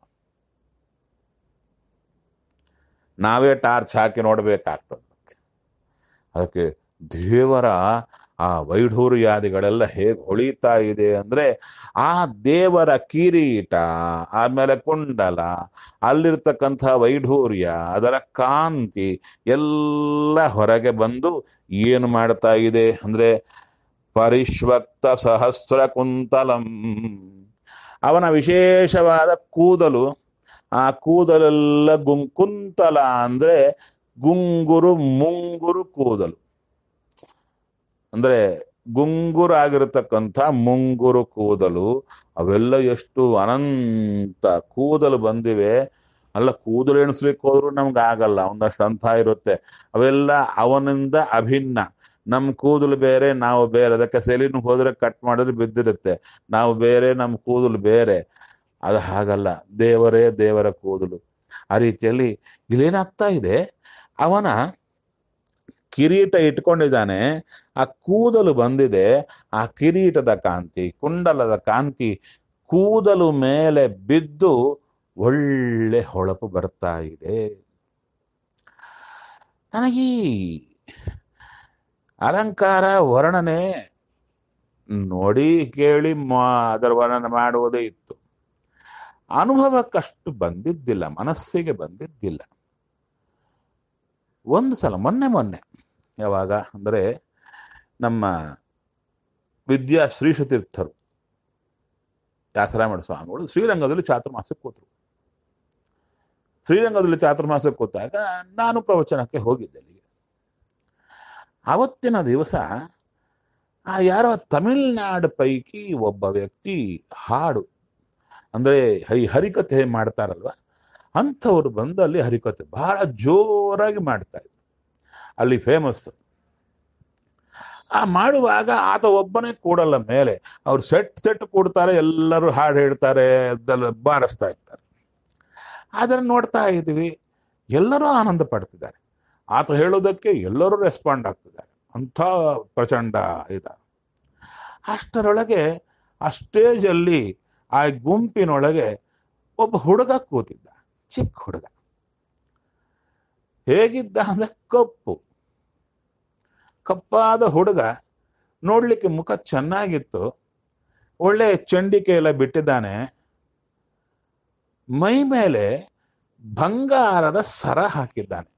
ನಾವೇ ಟಾರ್ಚ್ ಹಾಕಿ ನೋಡ್ಬೇಕಾಗ್ತದೆ ಅದಕ್ಕೆ ದೇವರ ಆ ವೈಢೂರ್ಯಾದಿಗಳೆಲ್ಲ ಹೇಗೆ ಹೊಳಿತಾ ಇದೆ ಅಂದ್ರೆ ಆ ದೇವರ ಕಿರೀಟ ಆಮೇಲೆ ಕುಂಡಲ ಅಲ್ಲಿರ್ತಕ್ಕಂಥ ವೈಢೂರ್ಯ ಅದರ ಕಾಂತಿ ಎಲ್ಲ ಹೊರಗೆ ಬಂದು ಏನು ಮಾಡ್ತಾ ಇದೆ ಅಂದ್ರೆ ಪರಿಶ್ವಕ್ತ ಸಹಸ್ರ ಕುಂತಲಂ ಅವನ ವಿಶೇಷವಾದ ಕೂದಲು ಆ ಕೂದಲೆಲ್ಲ ಗುಂ ಕುಂತಲ ಅಂದ್ರೆ ಗುಂಗುರು ಮುಂಗುರು ಕೂದಲು ಅಂದ್ರೆ ಗುಂಗುರಾಗಿರತಕ್ಕಂಥ ಮುಂಗುರು ಕೂದಲು ಅವೆಲ್ಲ ಎಷ್ಟು ಅನಂತ ಕೂದಲು ಬಂದಿವೆ ಅಲ್ಲ ಕೂದಲು ಎಣಿಸ್ಲಿಕ್ಕೆ ಹೋದ್ರು ನಮ್ಗೆ ಆಗಲ್ಲ ಒಂದಷ್ಟು ಅಂತ ಇರುತ್ತೆ ಅವೆಲ್ಲ ಅವನಿಂದ ಅಭಿನ್ನ ನಮ್ಮ ಕೂದಲು ಬೇರೆ ನಾವು ಬೇರೆ ಅದಕ್ಕೆ ಸೆಲಿನ್ ಹೋದ್ರೆ ಕಟ್ ಮಾಡಿದ್ರೆ ಬಿದ್ದಿರುತ್ತೆ ನಾವು ಬೇರೆ ನಮ್ಮ ಕೂದಲು ಬೇರೆ ಅದು ಹಾಗಲ್ಲ ದೇವರೇ ದೇವರ ಕೂದಲು ಆ ರೀತಿಯಲ್ಲಿ ಇಲ್ಲೇನಾಗ್ತಾ ಇದೆ ಅವನ ಕಿರೀಟ ಇಟ್ಕೊಂಡಿದ್ದಾನೆ ಆ ಕೂದಲು ಬಂದಿದೆ ಆ ಕಿರೀಟದ ಕಾಂತಿ ಕುಂಡಲದ ಕಾಂತಿ ಕೂದಲು ಮೇಲೆ ಬಿದ್ದು ಒಳ್ಳೆ ಹೊಳಪು ಬರ್ತಾ ಇದೆ ನನಗೀ ಅಲಂಕಾರ ವರ್ಣನೆ ನೋಡಿ ಕೇಳಿ ಮಾ- ಅದರ ವರ್ಣನೆ ಮಾಡುವುದೇ ಇತ್ತು ಅನುಭವಕ್ಕಷ್ಟು ಬಂದಿದ್ದಿಲ್ಲ ಮನಸ್ಸಿಗೆ ಬಂದಿದ್ದಿಲ್ಲ ಒಂದು ಸಲ ಮೊನ್ನೆ ಮೊನ್ನೆ ಯಾವಾಗ ಅಂದರೆ ನಮ್ಮ ವಿದ್ಯಾ ಶ್ರೀಶತೀರ್ಥರು ದಾಸರಾಮಣ ಸ್ವಾಮಿಗಳು ಶ್ರೀರಂಗದಲ್ಲಿ ಚಾತುರ್ಮಾಸಕ್ಕೆ ಕೂತರು ಶ್ರೀರಂಗದಲ್ಲಿ ಚಾತುರ್ಮಾಸಕ್ಕೆ ಕೂತಾಗ ನಾನು ಪ್ರವಚನಕ್ಕೆ ಹೋಗಿದ್ದೆ ಅಲ್ಲಿಗೆ ಆವತ್ತಿನ ದಿವಸ ಆ ಯಾರೋ ತಮಿಳ್ನಾಡು ಪೈಕಿ ಒಬ್ಬ ವ್ಯಕ್ತಿ ಹಾಡು ಅಂದ್ರೆ ಹೈ ಹರಿಕಥೆ ಮಾಡ್ತಾರಲ್ವ ಅಂಥವ್ರು ಬಂದು ಅಲ್ಲಿ ಹರಿಕಥೆ ಬಹಳ ಜೋರಾಗಿ ಮಾಡ್ತಾ ಇದ್ರು ಅಲ್ಲಿ ಫೇಮಸ್ ಆ ಮಾಡುವಾಗ ಆತ ಒಬ್ಬನೇ ಕೂಡಲ್ಲ ಮೇಲೆ ಅವ್ರು ಸೆಟ್ ಸೆಟ್ ಕೂಡ್ತಾರೆ ಎಲ್ಲರೂ ಹಾಡು ಹೇಳ್ತಾರೆ ಅದೆಲ್ಲ ಬಾರಿಸ್ತಾ ಇರ್ತಾರೆ ಅದನ್ನು ನೋಡ್ತಾ ಇದ್ದೀವಿ ಎಲ್ಲರೂ ಆನಂದ ಪಡ್ತಿದ್ದಾರೆ ಆತ ಹೇಳೋದಕ್ಕೆ ಎಲ್ಲರೂ ರೆಸ್ಪಾಂಡ್ ಆಗ್ತಿದ್ದಾರೆ ಅಂಥ ಪ್ರಚಂಡ ಇದ ಅಷ್ಟರೊಳಗೆ ಆ ಸ್ಟೇಜಲ್ಲಿ ಆ ಗುಂಪಿನೊಳಗೆ ಒಬ್ಬ ಹುಡುಗ ಕೂತಿದ್ದ ಚಿಕ್ಕ ಹುಡುಗ ಹೇಗಿದ್ದ ಅಂದ್ರೆ ಕಪ್ಪು ಕಪ್ಪಾದ ಹುಡುಗ ನೋಡ್ಲಿಕ್ಕೆ ಮುಖ ಚೆನ್ನಾಗಿತ್ತು ಒಳ್ಳೆ ಚಂಡಿಕೆ ಎಲ್ಲ ಬಿಟ್ಟಿದ್ದಾನೆ ಮೈ ಮೇಲೆ ಬಂಗಾರದ ಸರ ಹಾಕಿದ್ದಾನೆ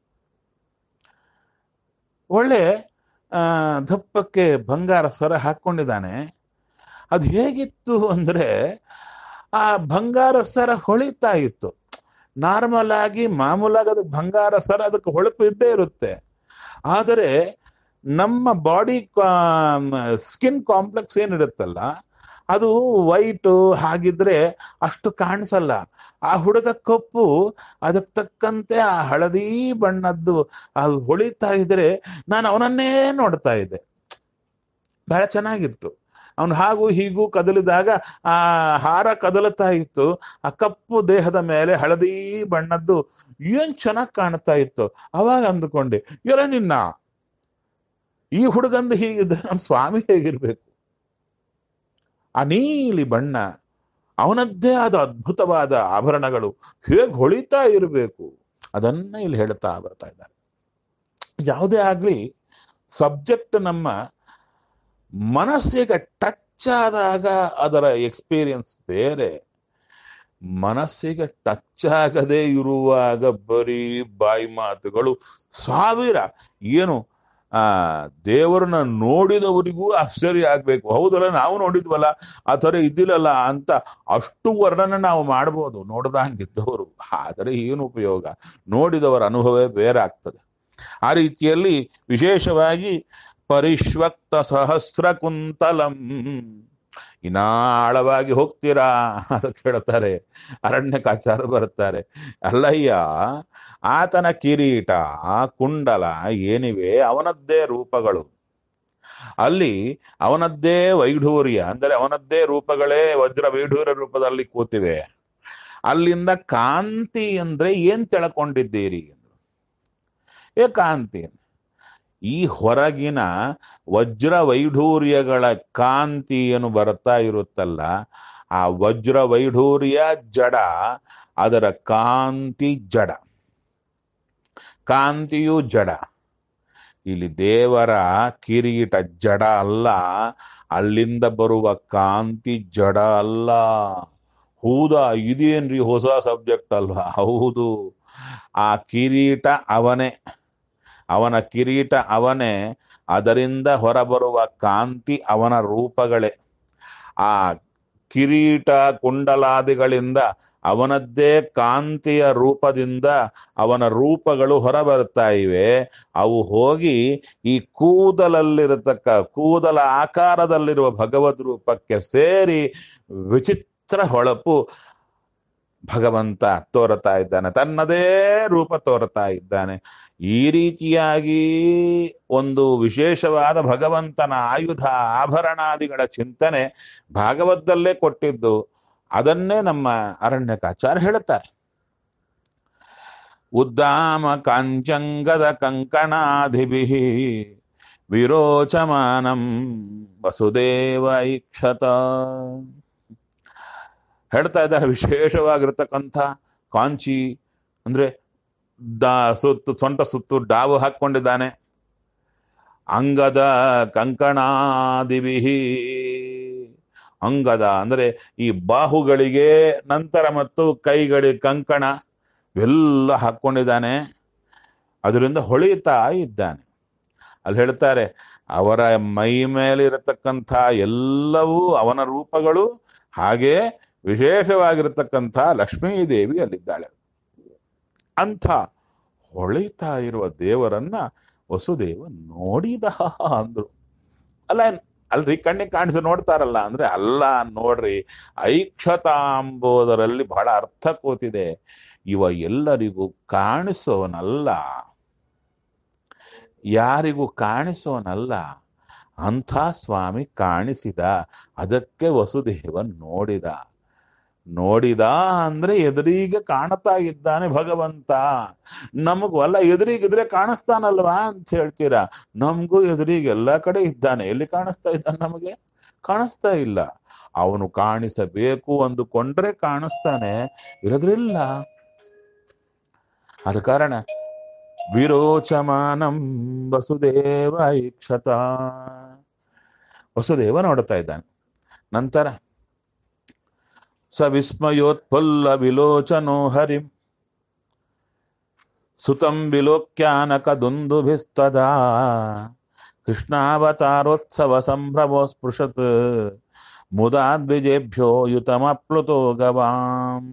ಒಳ್ಳೆ ಆ, ದಪ್ಪಕ್ಕೆ ಬಂಗಾರ ಸರ ಹಾಕೊಂಡಿದ್ದಾನೆ ಅದು ಹೇಗಿತ್ತು ಅಂದ್ರೆ ಆ ಬಂಗಾರ ಸರ ಹೊಳಿತಾ ಇತ್ತು ನಾರ್ಮಲ್ ಆಗಿ ಮಾಮೂಲಾಗಿ ಅದು ಬಂಗಾರ ಸರ ಅದಕ್ಕೆ ಹೊಳಪು ಇದ್ದೇ ಇರುತ್ತೆ ಆದರೆ ನಮ್ಮ ಬಾಡಿ ಸ್ಕಿನ್ ಕಾಂಪ್ಲೆಕ್ಸ್ ಏನಿರುತ್ತಲ್ಲ ಅದು ವೈಟ್ ಹಾಗಿದ್ರೆ ಅಷ್ಟು ಕಾಣಿಸಲ್ಲ ಆ ಹುಡುಗ ಕಪ್ಪು ಅದಕ್ಕೆ ತಕ್ಕಂತೆ ಆ ಹಳದಿ ಬಣ್ಣದ್ದು ಅದು ಹೊಳಿತಾ ಇದ್ರೆ ನಾನು ಅವನನ್ನೇ ನೋಡ್ತಾ ಇದ್ದೆ ಬಹಳ ಚೆನ್ನಾಗಿತ್ತು ಅವನು ಹಾಗೂ ಹೀಗೂ ಕದಲಿದಾಗ ಆ ಹಾರ ಕದಲುತ್ತಾ ಇತ್ತು ಆ ಕಪ್ಪು ದೇಹದ ಮೇಲೆ ಹಳದಿ ಬಣ್ಣದ್ದು ಏನ್ ಚೆನ್ನಾಗಿ ಕಾಣ್ತಾ ಇತ್ತು ಅವಾಗ ಅಂದುಕೊಂಡೆ ಇರ ನಿನ್ನ ಈ ಹುಡುಗಂದು ಹೀಗಿದ್ರೆ ನಮ್ಮ ಸ್ವಾಮಿ ಹೇಗಿರ್ಬೇಕು ಆ ನೀಲಿ ಬಣ್ಣ ಅವನದ್ದೇ ಆದ ಅದ್ಭುತವಾದ ಆಭರಣಗಳು ಹೇಗೆ ಹೊಳಿತಾ ಇರಬೇಕು ಅದನ್ನ ಇಲ್ಲಿ ಹೇಳ್ತಾ ಬರ್ತಾ ಇದ್ದಾರೆ ಯಾವುದೇ ಆಗಲಿ ಸಬ್ಜೆಕ್ಟ್ ನಮ್ಮ ಮನಸ್ಸಿಗೆ ಟಚ್ ಆದಾಗ ಅದರ ಎಕ್ಸ್ಪೀರಿಯನ್ಸ್ ಬೇರೆ ಮನಸ್ಸಿಗೆ ಟಚ್ ಆಗದೆ ಇರುವಾಗ ಬರೀ ಬಾಯಿ ಮಾತುಗಳು ಸಾವಿರ ಏನು ಆ ದೇವರನ್ನ ನೋಡಿದವರಿಗೂ ಆಶ್ಚರ್ಯ ಆಗ್ಬೇಕು ಹೌದಲ್ಲ ನಾವು ನೋಡಿದ್ವಲ್ಲ ಆ ಥರ ಇದ್ದಿಲ್ಲಲ್ಲ ಅಂತ ಅಷ್ಟು ವರ್ಣನೆ ನಾವು ಮಾಡ್ಬೋದು ನೋಡ್ದಂಗಿದ್ದವರು ಆದರೆ ಏನು ಉಪಯೋಗ ನೋಡಿದವರ ಅನುಭವವೇ ಬೇರೆ ಆಗ್ತದೆ ಆ ರೀತಿಯಲ್ಲಿ ವಿಶೇಷವಾಗಿ ಪರಿಶ್ವಕ್ತ ಸಹಸ್ರ ಕುಂತಲಂ ಇನ್ನ ಆಳವಾಗಿ ಹೋಗ್ತೀರಾ ಅಂತ ಕೇಳ್ತಾರೆ ಅರಣ್ಯಕಾಚಾರ ಬರ್ತಾರೆ ಅಲ್ಲಯ್ಯ ಆತನ ಕಿರೀಟ ಕುಂಡಲ ಏನಿವೆ ಅವನದ್ದೇ ರೂಪಗಳು ಅಲ್ಲಿ ಅವನದ್ದೇ ವೈಢೂರ್ಯ ಅಂದರೆ ಅವನದ್ದೇ ರೂಪಗಳೇ ವಜ್ರ ವೈಢೂರ್ಯ ರೂಪದಲ್ಲಿ ಕೂತಿವೆ ಅಲ್ಲಿಂದ ಕಾಂತಿ ಅಂದ್ರೆ ಏನ್ ತಿಳ್ಕೊಂಡಿದ್ದೀರಿ ಏ ಕಾಂತಿ ಈ ಹೊರಗಿನ ವಜ್ರ ವೈಢೂರ್ಯಗಳ ಕಾಂತಿ ಏನು ಬರ್ತಾ ಇರುತ್ತಲ್ಲ ಆ ವಜ್ರ ವೈಢೂರ್ಯ ಜಡ ಅದರ ಕಾಂತಿ ಜಡ ಕಾಂತಿಯು ಜಡ ಇಲ್ಲಿ ದೇವರ ಕಿರೀಟ ಜಡ ಅಲ್ಲ ಅಲ್ಲಿಂದ ಬರುವ ಕಾಂತಿ ಜಡ ಅಲ್ಲ ಹೌದಾ ಇದೇನ್ರಿ ಹೊಸ ಸಬ್ಜೆಕ್ಟ್ ಅಲ್ವಾ ಹೌದು ಆ ಕಿರೀಟ ಅವನೇ ಅವನ ಕಿರೀಟ ಅವನೇ ಅದರಿಂದ ಹೊರಬರುವ ಕಾಂತಿ ಅವನ ರೂಪಗಳೇ ಆ ಕಿರೀಟ ಕುಂಡಲಾದಿಗಳಿಂದ ಅವನದ್ದೇ ಕಾಂತಿಯ ರೂಪದಿಂದ ಅವನ ರೂಪಗಳು ಹೊರಬರುತ್ತಾ ಇವೆ ಅವು ಹೋಗಿ ಈ ಕೂದಲಲ್ಲಿರತಕ್ಕ ಕೂದಲ ಆಕಾರದಲ್ಲಿರುವ ಭಗವದ್ ರೂಪಕ್ಕೆ ಸೇರಿ ವಿಚಿತ್ರ ಹೊಳಪು ಭಗವಂತ ತೋರುತ್ತಾ ಇದ್ದಾನೆ ತನ್ನದೇ ರೂಪ ತೋರುತ್ತಾ ಇದ್ದಾನೆ ಈ ರೀತಿಯಾಗಿ ಒಂದು ವಿಶೇಷವಾದ ಭಗವಂತನ ಆಯುಧ ಆಭರಣಾದಿಗಳ ಚಿಂತನೆ ಭಾಗವತದಲ್ಲೇ ಕೊಟ್ಟಿದ್ದು ಅದನ್ನೇ ನಮ್ಮ ಅರಣ್ಯಕಾಚಾರ ಹೇಳುತ್ತಾರೆ ಉದ್ದಾಮ ಕಾಂಚಂಗದ ಕಂಕಣಾಧಿಭಿ ವಿರೋಚಮಾನಂ ವಸುದೇವ ಐಕ್ಷತ ಹೇಳ್ತಾ ಇದ್ದಾರೆ ವಿಶೇಷವಾಗಿರ್ತಕ್ಕಂಥ ಕಾಂಚಿ ಅಂದ್ರೆ ದಾ ಸುತ್ತು ಸೊಂಟ ಸುತ್ತು ಡಾವು ಹಾಕೊಂಡಿದ್ದಾನೆ ಅಂಗದ ಕಂಕಣಾದಿವಿಹಿ ಅಂಗದ ಅಂದ್ರೆ ಈ ಬಾಹುಗಳಿಗೆ ನಂತರ ಮತ್ತು ಕೈಗಳಿಗೆ ಕಂಕಣ ಎಲ್ಲ ಹಾಕೊಂಡಿದ್ದಾನೆ ಅದರಿಂದ ಹೊಳೆಯುತ್ತಾ ಇದ್ದಾನೆ ಅಲ್ಲಿ ಹೇಳ್ತಾರೆ ಅವರ ಮೈ ಮೇಲಿರತಕ್ಕಂಥ ಎಲ್ಲವೂ ಅವನ ರೂಪಗಳು ಹಾಗೆ ವಿಶೇಷವಾಗಿರತಕ್ಕಂಥ ಲಕ್ಷ್ಮೀದೇವಿ ಅಲ್ಲಿದ್ದಾಳೆ ಅಂಥ ಹೊಳಿತಾ ಇರುವ ದೇವರನ್ನ ವಸುದೇವ ನೋಡಿದ ಅಂದ್ರು ಅಲ್ಲ ಅಲ್ರಿ ಕಣ್ಣಿಗೆ ಕಾಣಿಸಿ ನೋಡ್ತಾರಲ್ಲ ಅಂದ್ರೆ ಅಲ್ಲ ನೋಡ್ರಿ ಐಕ್ಷತಾಂಬೋದರಲ್ಲಿ ಬಹಳ ಅರ್ಥ ಕೂತಿದೆ ಇವ ಎಲ್ಲರಿಗೂ ಕಾಣಿಸೋನಲ್ಲ ಯಾರಿಗೂ ಕಾಣಿಸೋನಲ್ಲ ಅಂಥ ಸ್ವಾಮಿ ಕಾಣಿಸಿದ ಅದಕ್ಕೆ ವಸುದೇವ ನೋಡಿದ ನೋಡಿದ ಅಂದ್ರೆ ಎದುರಿಗೆ ಕಾಣ್ತಾ ಇದ್ದಾನೆ ಭಗವಂತ ನಮಗೂ ಅಲ್ಲ ಎದುರಿಗಿದ್ರೆ ಕಾಣಿಸ್ತಾನಲ್ವಾ ಅಂತ ಹೇಳ್ತೀರಾ ನಮಗೂ ಎದುರಿಗೆ ಎಲ್ಲ ಕಡೆ ಇದ್ದಾನೆ ಎಲ್ಲಿ ಕಾಣಿಸ್ತಾ ಇದ್ದಾನೆ ನಮಗೆ ಕಾಣಿಸ್ತಾ ಇಲ್ಲ ಅವನು ಕಾಣಿಸಬೇಕು ಅಂದುಕೊಂಡ್ರೆ ಕಾಣಿಸ್ತಾನೆ ಇಲ್ಲದ್ರಿಲ್ಲ ಅದ ಕಾರಣ ವಿರೋಚಮಾನಂ ವಸುದೇವ ಐಕ್ಷತ ವಸುದೇವ ನೋಡ್ತಾ ಇದ್ದಾನೆ ನಂತರ ಸ ವಿಸ್ಮಯೋತ್ಫುಲ್ಲ ವಿಲೋಚನೋ ಹರಿಂ ಸುತಂ ವಿಲೋಕ್ಯಾನಕ ದುಂದುಭಿಸ್ತದಾ ಕೃಷ್ಣಾವತಾರೋತ್ಸವ ಸಂಭ್ರಮೋ ಸ್ಪೃಶತ್ ಮುದಾದ್ವಿಜೇಭ್ಯೋ ಯುತಮಪ್ಲುತೋ ಗವಾಂ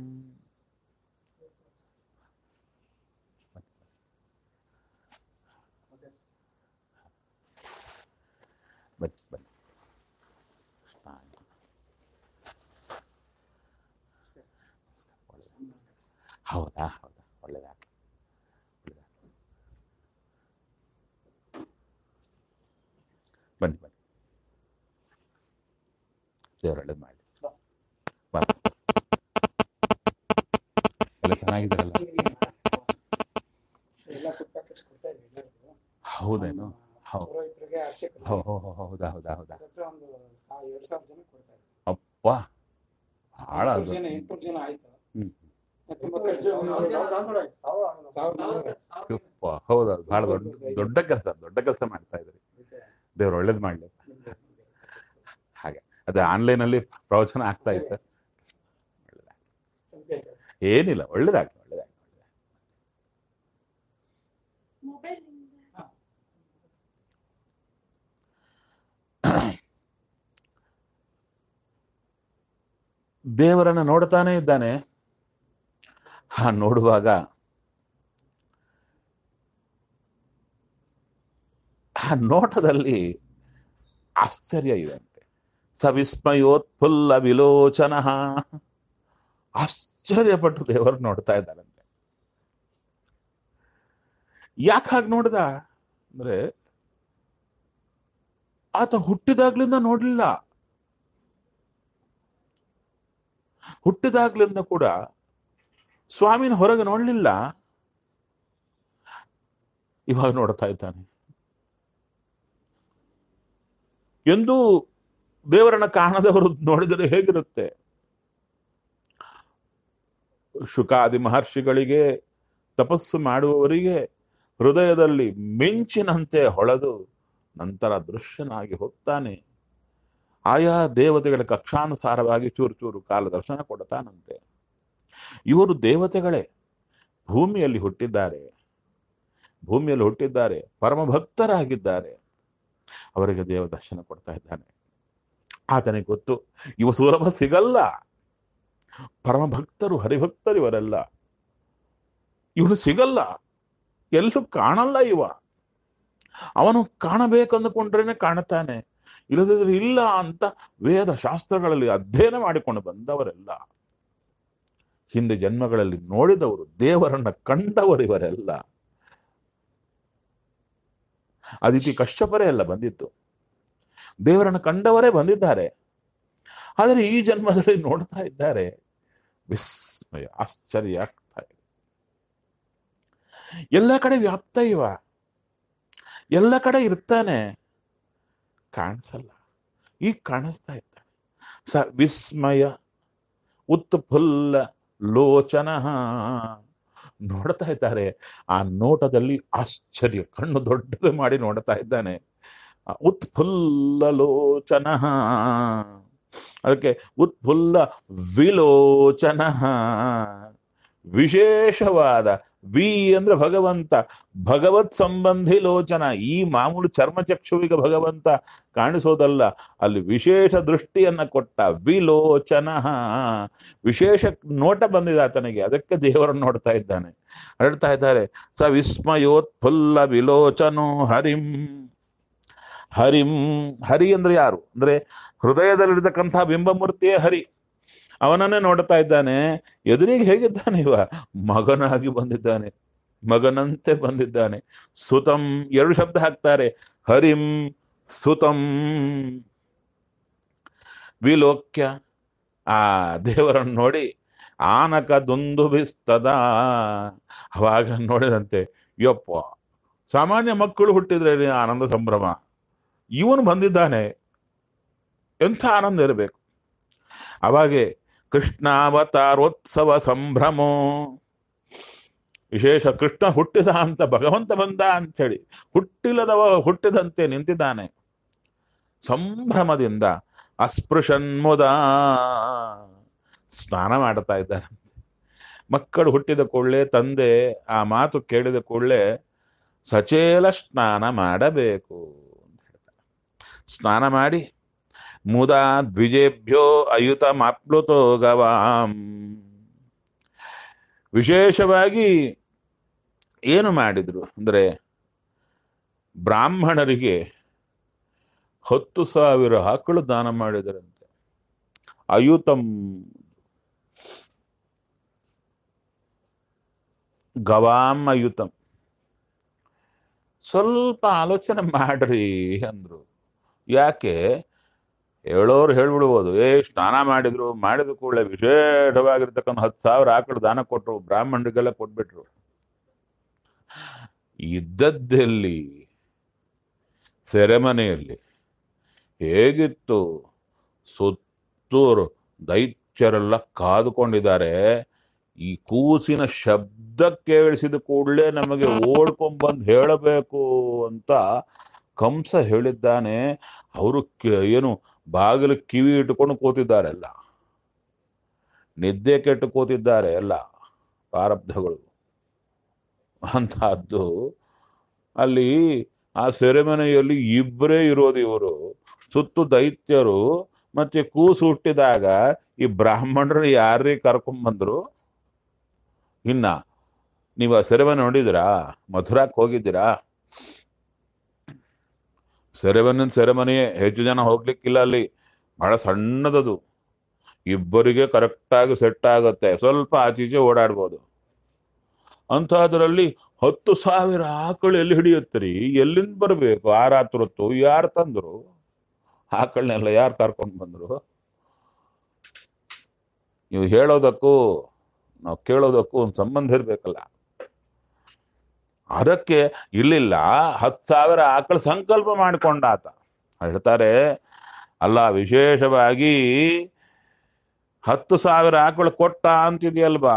ಬನ್ನಿ ಬನ್ನಿ ಕೃಷ್ಣ ಹೌದಾ ಹೌದಾ ಒಳ್ಳೇದಾಗ್ಲಿ ಒಳ್ಳೇದಾಗ್ಲಿ. ಬನ್ನಿ ಬನ್ನಿ ದೇವ್ರ ಒಳ್ಳೇದು ಮಾಡಿ ಬಾ ಎಲ್ಲ ಚೆನ್ನಾಗಿದ್ದಾರಲ್ಲ ಎಲ್ಲ ಫುಡ್ ಪ್ಯಾಕೆಟ್ಸ್ ಕೊಡ್ತಾ ಇದ್ವಿ ಎಲ್ಲರಿಗೂ ಹೌದೇನು ಹೌದು ಪುರೋಹಿತರಿಗೆ ಅರ್ಚಕರಿಗೆ ಹೋ ಹೋ ಹೋ ಹೌದಾ ಹೌದಾ ಹೌದಾ ಹತ್ರ ಒಂದು ಸಾ- ಎರಡ್ ಸಾವಿರ ಜನ ಕೊಡ್ತಾ ಇದ್ವಿ ಅಪ್ಪ ಭಾಳ ಅದು ಎಂಟ್ನೂರು ಜನ ಎಂಟ್ನೂರು ಜನ ಆಯ್ತು ಹ್ಮ್ ತುಂಬಾ ಖರ್ಚು ಸಾವಿರದ ಮುನ್ನೂರು. ಯಪ್ಪ, ಹೌದಾ ಬಹಳ ದೊಡ್ಡ ದೊಡ್ಡ ಕೆಲಸ ದೊಡ್ಡ ಕೆಲಸ ಮಾಡ್ತಾ ಇದ್ರಿ ದೇವ್ರು ಒಳ್ಳೇದ್ ಮಾಡ್ಲಿ ಹಾಗೆ ಅದೇ ಆನ್ಲೈನ್ ಅಲ್ಲಿ ಪ್ರವಚನ ಆಗ್ತಾ ಇತ್ತು ಏನಿಲ್ಲ ಒಳ್ಳೇದಾಗ್ಲಿ ಒಳ್ಳೇದಾಗ್ಲಿ ದೇವರನ್ನ ನೋಡ್ತಾನೆ ಇದ್ದಾನೆ ಆ ನೋಡುವಾಗ ಆ ನೋಟದಲ್ಲಿ ಆಶ್ಚರ್ಯ ಇದಂತೆ ಸವಿಸ್ಮಯೋತ್ಫುಲ್ಲ ವಿಲೋಚನ ಆಶ್ಚರ್ಯಪಟ್ಟು ದೇವರು ನೋಡ್ತಾ ಇದ್ದಾರಂತೆ ಯಾಕೆ ಹಾಗೆ ನೋಡ್ದ ಅಂದ್ರೆ ಆತ ಹುಟ್ಟಿದಾಗ್ಲಿಂದ ನೋಡ್ಲಿಲ್ಲ ಹುಟ್ಟಿದಾಗ್ಲಿಂದ ಕೂಡ ಸ್ವಾಮಿನ ಹೊರಗೆ ನೋಡ್ಲಿಲ್ಲ ಇವಾಗ ನೋಡ್ತಾ ಇದ್ದಾನೆ ಎಂದು ದೇವರನ್ನ ಕಾಣದವರು ನೋಡಿದರೆ ಹೇಗಿರುತ್ತೆ ಶುಕಾದಿ ಮಹರ್ಷಿಗಳಿಗೆ ತಪಸ್ಸು ಮಾಡುವವರಿಗೆ ಹೃದಯದಲ್ಲಿ ಮಿಂಚಿನಂತೆ ಹೊಳೆದು ನಂತರ ದೃಶ್ಯನಾಗಿ ಹೋಗ್ತಾನೆ ಆಯಾ ದೇವತೆಗಳ ಕಕ್ಷಾನುಸಾರವಾಗಿ ಚೂರು ಚೂರು ಕಾಲ ದರ್ಶನ ಕೊಡ್ತಾನಂತೆ ಇವರು ದೇವತೆಗಳೇ ಭೂಮಿಯಲ್ಲಿ ಹುಟ್ಟಿದ್ದಾರೆ ಭೂಮಿಯಲ್ಲಿ ಹುಟ್ಟಿದ್ದಾರೆ ಪರಮ ಭಕ್ತರಾಗಿದ್ದಾರೆ ಅವರಿಗೆ ದೇವ ದರ್ಶನ ಕೊಡ್ತಾ ಇದ್ದಾನೆ ಆತನಿಗೆ ಗೊತ್ತು ಇವ ಸುಲಭ ಸಿಗಲ್ಲ ಪರಮ ಭಕ್ತರು ಹರಿಭಕ್ತರು ಇವರೆಲ್ಲ ಇವನು ಸಿಗಲ್ಲ ಎಲ್ಲೂ ಕಾಣಲ್ಲ ಇವ ಅವನು ಕಾಣಬೇಕಂದುಕೊಂಡ್ರೇನೆ ಕಾಣುತ್ತಾನೆ ಇಲ್ಲದಿದ್ರೆ ಇಲ್ಲ ಅಂತ ವೇದ ಶಾಸ್ತ್ರಗಳಲ್ಲಿ ಅಧ್ಯಯನ ಮಾಡಿಕೊಂಡು ಬಂದವರೆಲ್ಲ ಹಿಂದೆ ಜನ್ಮಗಳಲ್ಲಿ ನೋಡಿದವರು ದೇವರನ್ನ ಕಂಡವರು ಇವರೆಲ್ಲ ಅದಿತಿ ಕಶ್ಯಪರೇ ಎಲ್ಲ ಬಂದಿತ್ತು ದೇವರನ್ನ ಕಂಡವರೇ ಬಂದಿದ್ದಾರೆ ಆದರೆ ಈ ಜನ್ಮದಲ್ಲಿ ನೋಡ್ತಾ ಇದ್ದಾರೆ ವಿಸ್ಮಯ ಆಶ್ಚರ್ಯ ಆಗ್ತಾ ಇದೆ ಎಲ್ಲ ಕಡೆ ವ್ಯಾಪ್ತ ಇವ ಎಲ್ಲ ಕಡೆ ಇರ್ತಾನೆ ಕಾಣಿಸಲ್ಲ ಈಗ ಕಾಣಿಸ್ತಾ ಇದ್ದಾನೆ ಸ ವಿಸ್ಮಯ ಉತ್ಫುಲ್ಲ ಲೋಚನ ನೋಡ್ತಾ ಇದ್ದಾರೆ ಆ ನೋಟದಲ್ಲಿ ಆಶ್ಚರ್ಯ ಕಣ್ಣು ದೊಡ್ಡದು ಮಾಡಿ ನೋಡ್ತಾ ಇದ್ದಾನೆ ಆ ಉತ್ಫುಲ್ಲ ಲೋಚನ ಅದಕ್ಕೆ ಉತ್ಫುಲ್ಲ ವಿಲೋಚನ ವಿಶೇಷವಾದ ವಿ ಅಂದ್ರೆ ಭಗವಂತ ಭಗವತ್ ಸಂಬಂಧಿ ಲೋಚನ ಈ ಮಾಮೂಲು ಚರ್ಮಚಕ್ಷುವಿಗೆ ಭಗವಂತ ಕಾಣಿಸೋದಲ್ಲ ಅಲ್ಲಿ ವಿಶೇಷ ದೃಷ್ಟಿಯನ್ನ ಕೊಟ್ಟ ವಿಲೋಚನ ವಿಶೇಷ ನೋಟ ಬಂದಿದೆ ಆತನಿಗೆ ಅದಕ್ಕೆ ದೇವರನ್ನು ನೋಡ್ತಾ ಇದ್ದಾನೆ ಹೇಳ್ತಾ ಇದ್ದಾರೆ ಸ ವಿಸ್ಮಯೋತ್ಫುಲ್ಲ ವಿಲೋಚನೋ ಹರಿಂ ಹರಿಂ ಹರಿ ಅಂದ್ರೆ ಯಾರು ಅಂದ್ರೆ ಹೃದಯದಲ್ಲಿರ್ತಕ್ಕಂಥ ಬಿಂಬಮೂರ್ತಿಯೇ ಹರಿ ಅವನನ್ನೇ ನೋಡ್ತಾ ಇದ್ದಾನೆ ಎದುರಿಗೆ ಹೇಗಿದ್ದಾನೆ ಇವ ಮಗನಾಗಿ ಬಂದಿದ್ದಾನೆ ಮಗನಂತೆ ಬಂದಿದ್ದಾನೆ ಸುತಂ ಎರಡು ಶಬ್ದ ಹಾಕ್ತಾರೆ ಹರಿಂ ಸುತಂ ವಿಲೋಕ್ಯ ಆ ದೇವರನ್ನು ನೋಡಿ ಆನಕ ದುಂದುಬಿಸ್ತದ ಅವಾಗ ನೋಡಿದಂತೆ ಯಪ್ಪ ಸಾಮಾನ್ಯ ಮಕ್ಕಳು ಹುಟ್ಟಿದ್ರೆ ಏನೇ ಆನಂದ ಸಂಭ್ರಮ ಇವನು ಬಂದಿದ್ದಾನೆ ಎಂಥ ಆನಂದ ಇರಬೇಕು ಅವಾಗೆ ಕೃಷ್ಣಾವತಾರೋತ್ಸವ ಸಂಭ್ರಮೋ ವಿಶೇಷ ಕೃಷ್ಣ ಹುಟ್ಟಿದ ಅಂತ ಭಗವಂತ ಬಂದ ಅಂಥೇಳಿ ಹುಟ್ಟಿಲ್ಲದವ ಹುಟ್ಟಿದಂತೆ ನಿಂತಿದ್ದಾನೆ ಸಂಭ್ರಮದಿಂದ ಅಸ್ಪೃಶನ್ಮುದ ಸ್ನಾನ ಮಾಡ್ತಾ ಇದ್ದಾನೆ ಮಕ್ಕಳು ಹುಟ್ಟಿದ ಕೂಡಲೇ ತಂದೆ ಆ ಮಾತು ಕೇಳಿದ ಕೂಡಲೇ ಸಚೇಲ ಸ್ನಾನ ಮಾಡಬೇಕು ಅಂತ ಹೇಳ್ತಾರೆ ಸ್ನಾನ ಮಾಡಿ ಮುದಾ ದ್ವಿಜೇಭ್ಯೋ ಅಯುತ ಮಾಪ್ಲುತೋ ಗವಾಂ ವಿಶೇಷವಾಗಿ ಏನು ಮಾಡಿದ್ರು ಅಂದ್ರೆ ಬ್ರಾಹ್ಮಣರಿಗೆ ಹತ್ತು ಸಾವಿರ ಆಕಳು ದಾನ ಮಾಡಿದರಂತೆ ಅಯುತಂ ಗವಾಂ ಅಯುತಂ ಸ್ವಲ್ಪ ಆಲೋಚನೆ ಮಾಡ್ರಿ ಅಂದ್ರು ಯಾಕೆ ಹೇಳೋರು ಹೇಳ್ಬಿಡ್ಬೋದು ಏ ಸ್ನಾನ ಮಾಡಿದ್ರು ಮಾಡಿದ ಕೂಡಲೇ ವಿಶೇಷವಾಗಿರ್ತಕ್ಕಂಥ ಹತ್ತು ಸಾವಿರ ಆಕಳು ದಾನ ಕೊಟ್ಟರು ಬ್ರಾಹ್ಮಣರಿಗೆಲ್ಲ ಕೊಟ್ಬಿಟ್ರು ಇದ್ದದ್ದಲ್ಲಿ ಸೆರೆಮನೆಯಲ್ಲಿ ಹೇಗಿತ್ತು ಸುತ್ತೂರು ದೈತ್ಯರೆಲ್ಲ ಕಾದುಕೊಂಡಿದ್ದಾರೆ ಈ ಕೂಸಿನ ಶಬ್ದ ಕೇಳಿಸಿದ ಕೂಡಲೇ ನಮಗೆ ಓಡ್ಕೊಂಡ್ಬಂದು ಹೇಳಬೇಕು ಅಂತ ಕಂಸ ಹೇಳಿದ್ದಾನೆ ಅವರು ಏನು ಬಾಗಿಲು ಕಿವಿ ಇಟ್ಕೊಂಡು ಕೂತಿದ್ದಾರೆ ಎಲ್ಲ ನಿದ್ದೆ ಕೆಟ್ಟು ಕೂತಿದ್ದಾರೆ ಎಲ್ಲ ಪ್ರಾರಬ್ಧಗಳು ಅಂತಹದ್ದು ಅಲ್ಲಿ ಆ ಸೆರೆಮನೆಯಲ್ಲಿ ಇಬ್ಬರೇ ಇರೋದು ಇವರು ಸುತ್ತು ದೈತ್ಯರು ಮತ್ತೆ ಕೂಸು ಹುಟ್ಟಿದಾಗ ಈ ಬ್ರಾಹ್ಮಣರು ಯಾರೇ ಕರ್ಕೊಂಬಂದ್ರು ಇನ್ನ ನೀವು ಆ ಸೆರೆಮನೆ ನೋಡಿದಿರಾ ಮಥುರಾಕ್ ಹೋಗಿದ್ದೀರಾ ಸೆರೆಮನೆ ಸೆರೆಮನೆಯೇ ಹೆಚ್ಚು ಜನ ಹೋಗ್ಲಿಕ್ಕಿಲ್ಲ ಅಲ್ಲಿ ಬಹಳ ಸಣ್ಣದದು ಇಬ್ಬರಿಗೆ ಕರೆಕ್ಟಾಗಿ ಸೆಟ್ ಆಗುತ್ತೆ ಸ್ವಲ್ಪ ಆಚೀಚೆ ಓಡಾಡ್ಬೋದು ಅಂಥದ್ರಲ್ಲಿ ಹತ್ತು ಸಾವಿರ ಆಕಳು ಎಲ್ಲಿ ಹಿಡಿಯುತ್ತೀರಿ ಎಲ್ಲಿಂದ ಬರಬೇಕು ಆ ರಾತ್ರಿ ಹೊತ್ತು ಯಾರು ತಂದ್ರು ಆಕಳನ್ನೆಲ್ಲ ಯಾರು ಕರ್ಕೊಂಡು ಬಂದ್ರು ನೀವು ಹೇಳೋದಕ್ಕೂ ನಾವು ಕೇಳೋದಕ್ಕೂ ಒಂದು ಸಂಬಂಧ ಇರ್ಬೇಕಲ್ಲ ಅದಕ್ಕೆ ಇಲ್ಲಿಲ್ಲ ಹತ್ತು ಸಾವಿರ ಆಕಳು ಸಂಕಲ್ಪ ಮಾಡಿಕೊಂಡ ಆತ ಹೇಳ್ತಾರೆ ಅಲ್ಲ ವಿಶೇಷವಾಗಿ ಹತ್ತು ಸಾವಿರ ಆಕಳು ಕೊಟ್ಟ ಅಂತಿದೆಯಲ್ವಾ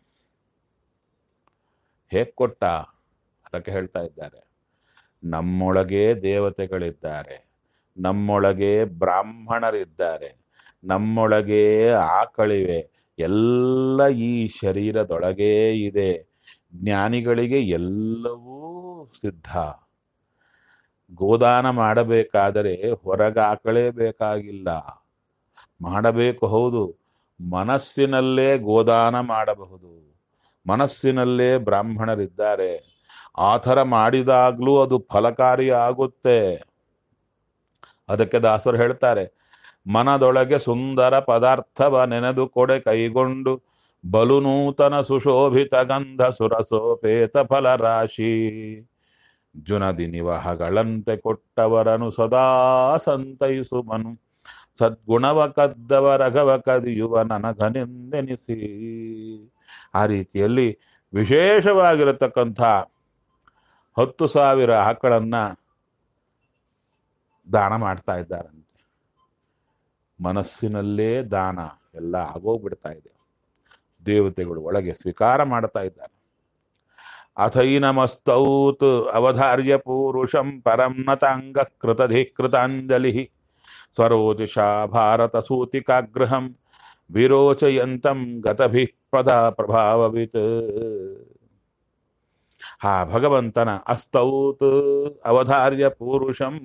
ಹೇಗ್ ಕೊಟ್ಟ ಅದಕ್ಕೆ ಹೇಳ್ತಾ ಇದ್ದಾರೆ ನಮ್ಮೊಳಗೆ ದೇವತೆಗಳಿದ್ದಾರೆ ನಮ್ಮೊಳಗೆ ಬ್ರಾಹ್ಮಣರಿದ್ದಾರೆ ನಮ್ಮೊಳಗೆ ಆಕಳಿವೆ ಎಲ್ಲ ಈ ಶರೀರದೊಳಗೇ ಇದೆ ಜ್ಞಾನಿಗಳಿಗೆ ಎಲ್ಲವೂ ಸಿದ್ಧ ಗೋದಾನ ಮಾಡಬೇಕಾದರೆ ಹೊರಗೆ ಆಕಳೇ ಬೇಕಾಗಿಲ್ಲ ಮಾಡಬೇಕು ಹೌದು ಮನಸ್ಸಿನಲ್ಲೇ ಗೋದಾನ ಮಾಡಬಹುದು ಮನಸ್ಸಿನಲ್ಲೇ ಬ್ರಾಹ್ಮಣರಿದ್ದಾರೆ ಆ ಥರ ಮಾಡಿದಾಗ್ಲೂ ಅದು ಫಲಕಾರಿ ಆಗುತ್ತೆ ಅದಕ್ಕೆ ದಾಸರು ಹೇಳ್ತಾರೆ ಮನದೊಳಗೆ ಸುಂದರ ಪದಾರ್ಥವ ನೆನೆದು ಕೊಡೆ ಕೈಗೊಂಡು ಬಲು ನೂತನ ಸುಶೋಭಿತ ಗಂಧ ಸುರಸೋಪೇತ ಫಲ ರಾಶಿ ಜುನದಿ ನಿವಹಗಳಂತೆ ಕೊಟ್ಟವರನು ಸದಾ ಸಂತೈಸು ಮನು ಸದ್ಗುಣವ ಕದ್ದವ ರಘವ ಕದಿಯುವ ನನಗನೆಂದೆನಿಸಿ ಆ ರೀತಿಯಲ್ಲಿ ವಿಶೇಷವಾಗಿರತಕ್ಕಂಥ ಹತ್ತು ಸಾವಿರ ಆಕಳನ್ನ ದಾನ ಮಾಡ್ತಾ ಇದ್ದಾರಂತೆ ಮನಸ್ಸಿನಲ್ಲೇ ದಾನ ಎಲ್ಲ ಆಗೋಗ್ಬಿಡ್ತಾ ಇದೆ ದೇವತೆಗಳು ಒಳಗೆ ಸ್ವೀಕಾರ ಮಾಡ್ತಾ ಇದ್ದಾರೆ ಅಥೈನಮಸ್ತೌತ್ ಅವಧಾರ್ಯ ಪೂರುಷಂ ಪರಂ ನತಾಂಗ ಕೃತಧಿಕೃತಾಂಜಲಿ ಸ್ವರೋಜಿಷಾ ಭಾರತ ಸೂತಿಕಾಗ್ರಹಂ ವಿರೋಚಯಂತಂ ಗತಭಿ ಪದ ಪ್ರಭಾವವಿತ್ ಆ ಭಗವಂತನ ಅಸ್ತೌತ್ ಅವಧಾರ್ಯ ಪೂರುಷಂ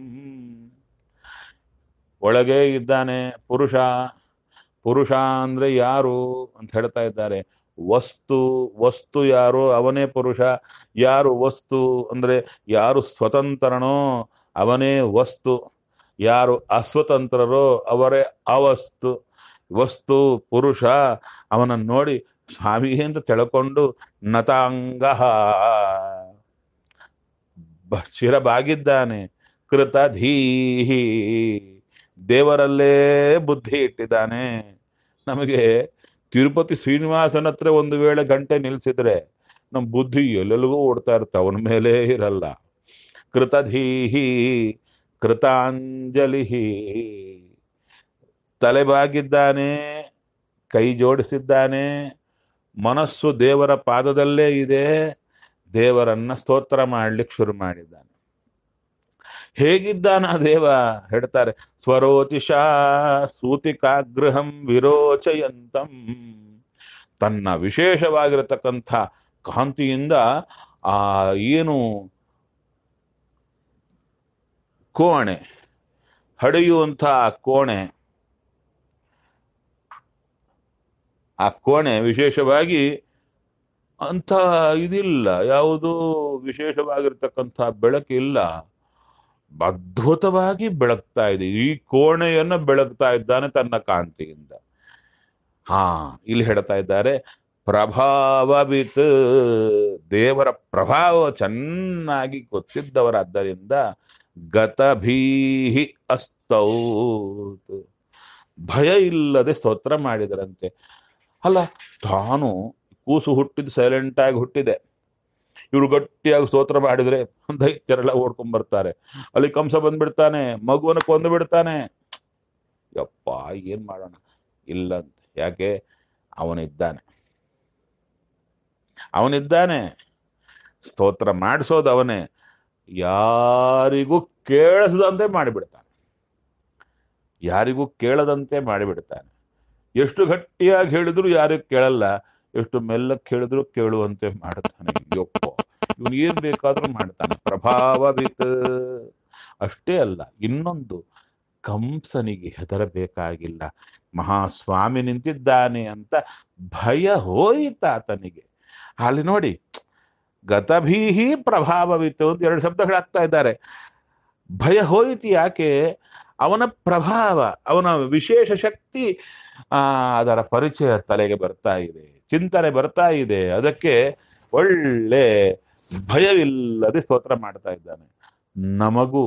ಒಳಗೆ ಇದ್ದಾನೆ ಪುರುಷ ಪುರುಷ ಅಂದ್ರೆ ಯಾರು ಅಂತ ಹೇಳ್ತಾ ಇದ್ದಾರೆ ವಸ್ತು ವಸ್ತು ಯಾರು ಅವನೇ ಪುರುಷ ಯಾರು ವಸ್ತು ಅಂದ್ರೆ ಯಾರು ಸ್ವತಂತ್ರನೋ ಅವನೇ ವಸ್ತು ಯಾರು ಅಸ್ವತಂತ್ರರೋ ಅವರೇ ಅವಸ್ತು ವಸ್ತು ಪುರುಷ ಅವನನ್ನು ನೋಡಿ ಸ್ವಾಮಿ ಅಂತ ತಿಳ್ಕೊಂಡು ನತಾಂಗ ಶಿರಬಾಗಿದ್ದಾನೆ ಕೃತ ಧೀಹಿ ದೇವರಲ್ಲೇ ಬುದ್ಧಿ ಇಟ್ಟಿದ್ದಾನೆ ನಮಗೆ ತಿರುಪತಿ ಶ್ರೀನಿವಾಸನ ಹತ್ರ ಒಂದು ವೇಳೆ ಗಂಟೆ ನಿಲ್ಸಿದ್ರೆ ನಮ್ಮ ಬುದ್ಧಿ ಎಲ್ಲೆಲ್ಲಿಗೂ ಓಡ್ತಾ ಇರುತ್ತೆ ಅವನ ಮೇಲೆ ಇರಲ್ಲ ಕೃತಧೀಹಿ ಕೃತಾಂಜಲಿ ತಲೆಬಾಗಿದ್ದಾನೆ ಕೈ ಜೋಡಿಸಿದ್ದಾನೆ ಮನಸ್ಸು ದೇವರ ಪಾದದಲ್ಲೇ ಇದೆ ದೇವರನ್ನ ಸ್ತೋತ್ರ ಮಾಡ್ಲಿಕ್ಕೆ ಶುರು ಮಾಡಿದ್ದಾನೆ ಹೇಗಿದ್ದಾನ ದೇವ ಹೇಳ್ತಾರೆ ಸ್ವರೋಚಿಷಾ ಸೂತಿಕಾಗೃಹಂ ವಿರೋಚಯಂತಂ ತನ್ನ ವಿಶೇಷವಾಗಿರತಕ್ಕಂಥ ಕಾಂತಿಯಿಂದ ಆ ಏನು ಕೋಣೆ ಹಡೆಯುವಂಥ ಆ ಕೋಣೆ ಆ ಕೋಣೆ ವಿಶೇಷವಾಗಿ ಅಂಥ ಇದಿಲ್ಲ ಯಾವುದು ವಿಶೇಷವಾಗಿರ್ತಕ್ಕಂಥ ಬೆಳಕಿಲ್ಲ ಅದ್ಭುತವಾಗಿ ಬೆಳಗ್ತಾ ಇದೆ ಈ ಕೋಣೆಯನ್ನ ಬೆಳಗ್ತಾ ಇದ್ದಾನೆ ತನ್ನ ಕಾಂತಿಯಿಂದ ಹಾ ಇಲ್ಲಿ ಹೇಳ್ತಾ ಇದ್ದಾರೆ ಪ್ರಭಾವವಿತ್ ದೇವರ ಪ್ರಭಾವ ಚೆನ್ನಾಗಿ ಗೊತ್ತಿದ್ದವರಾದ್ದರಿಂದ ಗತಭೀಹಿ ಅಸ್ತೌತ್ ಭಯ ಇಲ್ಲದೆ ಸ್ತೋತ್ರ ಮಾಡಿದರಂತೆ ಅಲ್ಲ ತಾನು ಕೂಸು ಹುಟ್ಟಿದ ಸೈಲೆಂಟ್ ಆಗಿ ಹುಟ್ಟಿದೆ ಇವರು ಗಟ್ಟಿಯಾಗಿ ಸ್ತೋತ್ರ ಮಾಡಿದ್ರೆ ದೈತ್ಯರೆಲ್ಲ ಓಡ್ಕೊಂಡ್ ಬರ್ತಾರೆ ಅಲ್ಲಿ ಕಂಸ ಬಂದ್ಬಿಡ್ತಾನೆ ಮಗುವನ್ನು ಕೊಂದು ಬಿಡ್ತಾನೆ ಯಪ್ಪ ಏನ್ ಮಾಡೋಣ ಇಲ್ಲ ಅಂತ ಯಾಕೆ ಅವನಿದ್ದಾನೆ ಅವನಿದ್ದಾನೆ ಸ್ತೋತ್ರ ಮಾಡಿಸೋದು ಅವನೇ ಯಾರಿಗೂ ಕೇಳಿಸದಂತೆ ಮಾಡಿಬಿಡ್ತಾನೆ ಯಾರಿಗೂ ಕೇಳದಂತೆ ಮಾಡಿಬಿಡ್ತಾನೆ ಎಷ್ಟು ಗಟ್ಟಿಯಾಗಿ ಹೇಳಿದ್ರು ಯಾರಿಗೂ ಕೇಳಲ್ಲ ಎಷ್ಟು ಮೆಲ್ಲಕ್ಕೆ ಹೇಳಿದ್ರು ಕೇಳುವಂತೆ ಮಾಡ್ತಾನೆ ಯೊಪ್ಪ ಇವನು ಏನ್ ಬೇಕಾದ್ರೂ ಮಾಡ್ತಾನೆ ಪ್ರಭಾವವಿತ್ ಅಷ್ಟೇ ಅಲ್ಲ ಇನ್ನೊಂದು ಕಂಸನಿಗೆ ಹೆದರಬೇಕಾಗಿಲ್ಲ ಮಹಾಸ್ವಾಮಿ ನಿಂತಿದ್ದಾನೆ ಅಂತ ಭಯ ಹೋಯಿತ ಆತನಿಗೆ ಅಲ್ಲಿ ನೋಡಿ ಗತಭೀಹಿ ಪ್ರಭಾವವಿತ್ತು ಅಂತ ಎರಡು ಶಬ್ದಗಳಾಗ್ತಾ ಇದ್ದಾರೆ ಭಯ ಹೋಯಿತು ಯಾಕೆ ಅವನ ಪ್ರಭಾವ ಅವನ ವಿಶೇಷ ಶಕ್ತಿ ಆ ಅದರ ಪರಿಚಯ ತಲೆಗೆ ಬರ್ತಾ ಇದೆ ಚಿಂತನೆ ಬರ್ತಾ ಇದೆ ಅದಕ್ಕೆ ಒಳ್ಳೆ ಭಯವಿಲ್ಲದೆ ಸ್ತೋತ್ರ ಮಾಡ್ತಾ ಇದ್ದಾನೆ ನಮಗೂ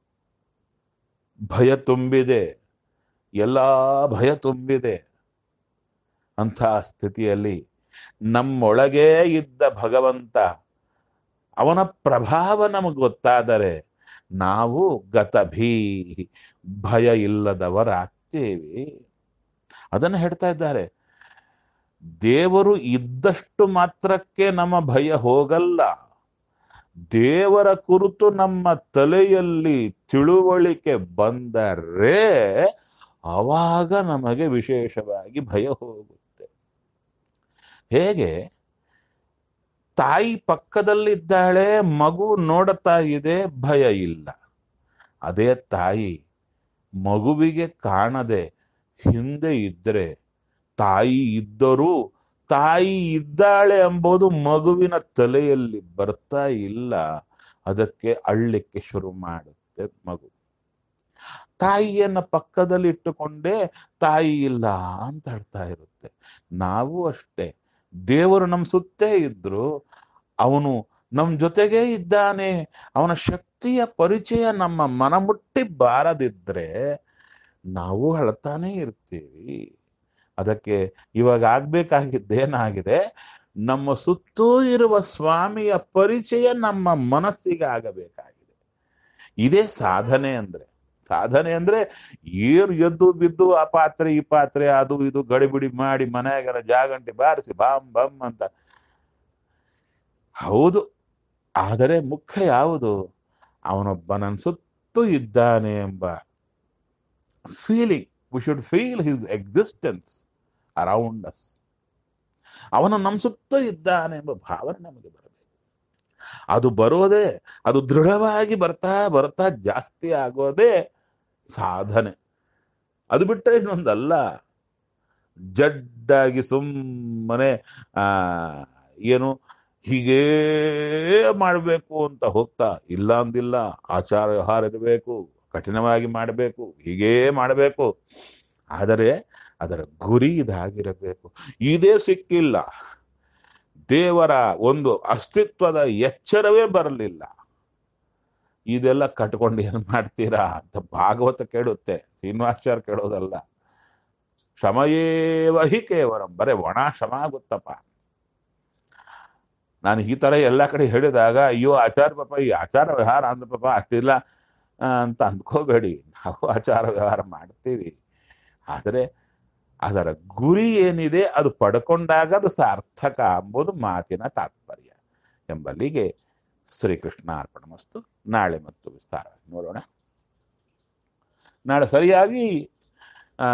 ಭಯ ತುಂಬಿದೆ ಎಲ್ಲ ಭಯ ತುಂಬಿದೆ ಅಂಥ ಸ್ಥಿತಿಯಲ್ಲಿ ನಮ್ಮೊಳಗೇ ಇದ್ದ ಭಗವಂತ ಅವನ ಪ್ರಭಾವ ನಮಗೆ ಗೊತ್ತಾದರೆ ನಾವು ಗತಭೀ ಭಯ ಇಲ್ಲದವರಾಗ್ತೇವೆ ಅದನ್ನು ಹೇಳ್ತಾ ಇದ್ದಾರೆ ದೇವರು ಇದ್ದಷ್ಟು ಮಾತ್ರಕ್ಕೆ ನಮ್ಮ ಭಯ ಹೋಗಲ್ಲ ದೇವರ ಕುರಿತು ನಮ್ಮ ತಲೆಯಲ್ಲಿ ತಿಳುವಳಿಕೆ ಬಂದರೆ ಆವಾಗ ನಮಗೆ ವಿಶೇಷವಾಗಿ ಭಯ ಹೋಗುತ್ತೆ ಹೇಗೆ ತಾಯಿ ಪಕ್ಕದಲ್ಲಿದ್ದಾಳೆ ಮಗು ನೋಡುತ್ತಾ ಇದೆ ಭಯ ಇಲ್ಲ ಅದೇ ತಾಯಿ ಮಗುವಿಗೆ ಕಾಣದೆ ಹಿಂದೆ ಇದ್ರೆ ತಾಯಿ ಇದ್ದರೂ ತಾಯಿ ಇದ್ದಾಳೆ ಎಂಬುದು ಮಗುವಿನ ತಲೆಯಲ್ಲಿ ಬರ್ತಾ ಇಲ್ಲ ಅದಕ್ಕೆ ಅಳ್ಳಿಕ್ಕೆ ಶುರು ಮಾಡುತ್ತೆ ಮಗು ತಾಯಿಯನ್ನ ಪಕ್ಕದಲ್ಲಿ ಇಟ್ಟುಕೊಂಡೇ ತಾಯಿ ಇಲ್ಲ ಅಂತ ಹೇಳ್ತಾ ಇರುತ್ತೆ ನಾವು ಅಷ್ಟೇ ದೇವರು ನಮ್ಮ ಸುತ್ತೇ ಇದ್ರು ಅವನು ನಮ್ಮ ಜೊತೆಗೇ ಇದ್ದಾನೆ ಅವನ ಶಕ್ತಿಯ ಪರಿಚಯ ನಮ್ಮ ಮನ ಮುಟ್ಟಿ ಬಾರದಿದ್ರೆ ನಾವು ಅಳ್ತಾನೆ ಇರ್ತೀವಿ ಅದಕ್ಕೆ ಇವಾಗ ಆಗ್ಬೇಕಾಗಿದ್ದೇನಾಗಿದೆ ನಮ್ಮ ಸುತ್ತೂ ಇರುವ ಸ್ವಾಮಿಯ ಪರಿಚಯ ನಮ್ಮ ಮನಸ್ಸಿಗೆ ಆಗಬೇಕಾಗಿದೆ ಇದೇ ಸಾಧನೆ ಅಂದ್ರೆ ಸಾಧನೆ ಅಂದ್ರೆ ಏನು ಎದ್ದು ಬಿದ್ದು ಆ ಪಾತ್ರೆ ಈ ಪಾತ್ರೆ ಅದು ಇದು ಗಡಿಬಿಡಿ ಮಾಡಿ ಮನೆಯಾಗರ ಜಾಗಂಟಿ ಬಾರಿಸಿ ಬಾಮ್ ಬಮ್ ಅಂತ ಹೌದು ಆದರೆ ಮುಖ್ಯ ಯಾವುದು ಅವನೊಬ್ಬ ನನ್ನ ಸುತ್ತೂ ಇದ್ದಾನೆ ಎಂಬ feeling we should feel his existence around us ಅವನು ನಮ್ಮ ಸುತ್ತ ಇದ್ದಾನೆ ಎಂಬ ಭಾವನೆ ನಮಗೆ ಬರಬೇಕು ಅದು ಬರೋದೇ ಅದು ದೃಢವಾಗಿ ಬರ್ತಾ ಬರ್ತಾ ಜಾಸ್ತಿ ಆಗೋದೇ ಸಾಧನೆ ಅದು ಬಿಟ್ಟರೆ ಇನ್ನೊಂದಲ್ಲ ಜಡ್ಡಾಗಿ ಸುಮ್ಮನೆ ಆ ಏನು ಹೀಗೇ ಮಾಡಬೇಕು ಅಂತ ಹೋಗ್ತಾ ಇಲ್ಲ ಅಂದಿಲ್ಲ ಆಚಾರ ವ್ಯವಹಾರ ಇರಬೇಕು ಕಠಿಣವಾಗಿ ಮಾಡಬೇಕು ಹೀಗೇ ಮಾಡಬೇಕು ಆದರೆ ಅದರ ಗುರಿ ಇದಾಗಿರಬೇಕು ಇದೇ ಸಿಕ್ಕಿಲ್ಲ ದೇವರ ಒಂದು ಅಸ್ತಿತ್ವದ ಎಚ್ಚರವೇ ಬರಲಿಲ್ಲ ಇದೆಲ್ಲ ಕಟ್ಕೊಂಡು ಏನು ಮಾಡ್ತೀರಾ ಅಂತ ಭಾಗವತ ಕೇಳುತ್ತೆ ಶ್ರೀನಿವಾಚಾರ್ಯ ಕೇಳೋದಲ್ಲ ಶ್ರಮಯೇವ ಹಿ ಕೇವಲಂ ಬರೇ ಒಣ ಶ್ರಮ ಆಗುತ್ತಪ್ಪ ನಾನು ಈ ತರ ಎಲ್ಲ ಕಡೆ ಹೇಳಿದಾಗ ಅಯ್ಯೋ ಆಚಾರ ಪಾಪ ಈ ಆಚಾರ ವ್ಯವಹಾರ ಅಂದ್ರ ಪಾಪ ಅಷ್ಟಿಲ್ಲ ಆ, ಅಂತ ಅಂದ್ಕೋಬೇಡಿ ನಾವು ಆಚಾರ ವ್ಯವಹಾರ ಮಾಡ್ತೀವಿ ಆದರೆ ಅದರ ಗುರಿ ಏನಿದೆ ಅದು ಪಡ್ಕೊಂಡಾಗ ಅದು ಸಾರ್ಥಕ ಎಂಬುದು ಮಾತಿನ ತಾತ್ಪರ್ಯ ಎಂಬಲ್ಲಿಗೆ ಶ್ರೀಕೃಷ್ಣ ಅರ್ಪಣಮಸ್ತು ನಾಳೆ ಮತ್ತು ವಿಸ್ತಾರವಾಗಿ ನೋಡೋಣ ನಾಳೆ ಸರಿಯಾಗಿ ಆ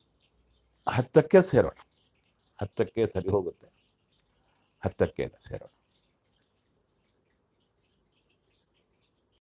ಹತ್ತಕ್ಕೆ ಸೇರೋಣ ಹತ್ತಕ್ಕೆ ಸರಿ ಹೋಗುತ್ತೆ ಹತ್ತಕ್ಕೆ ಸೇರೋಣ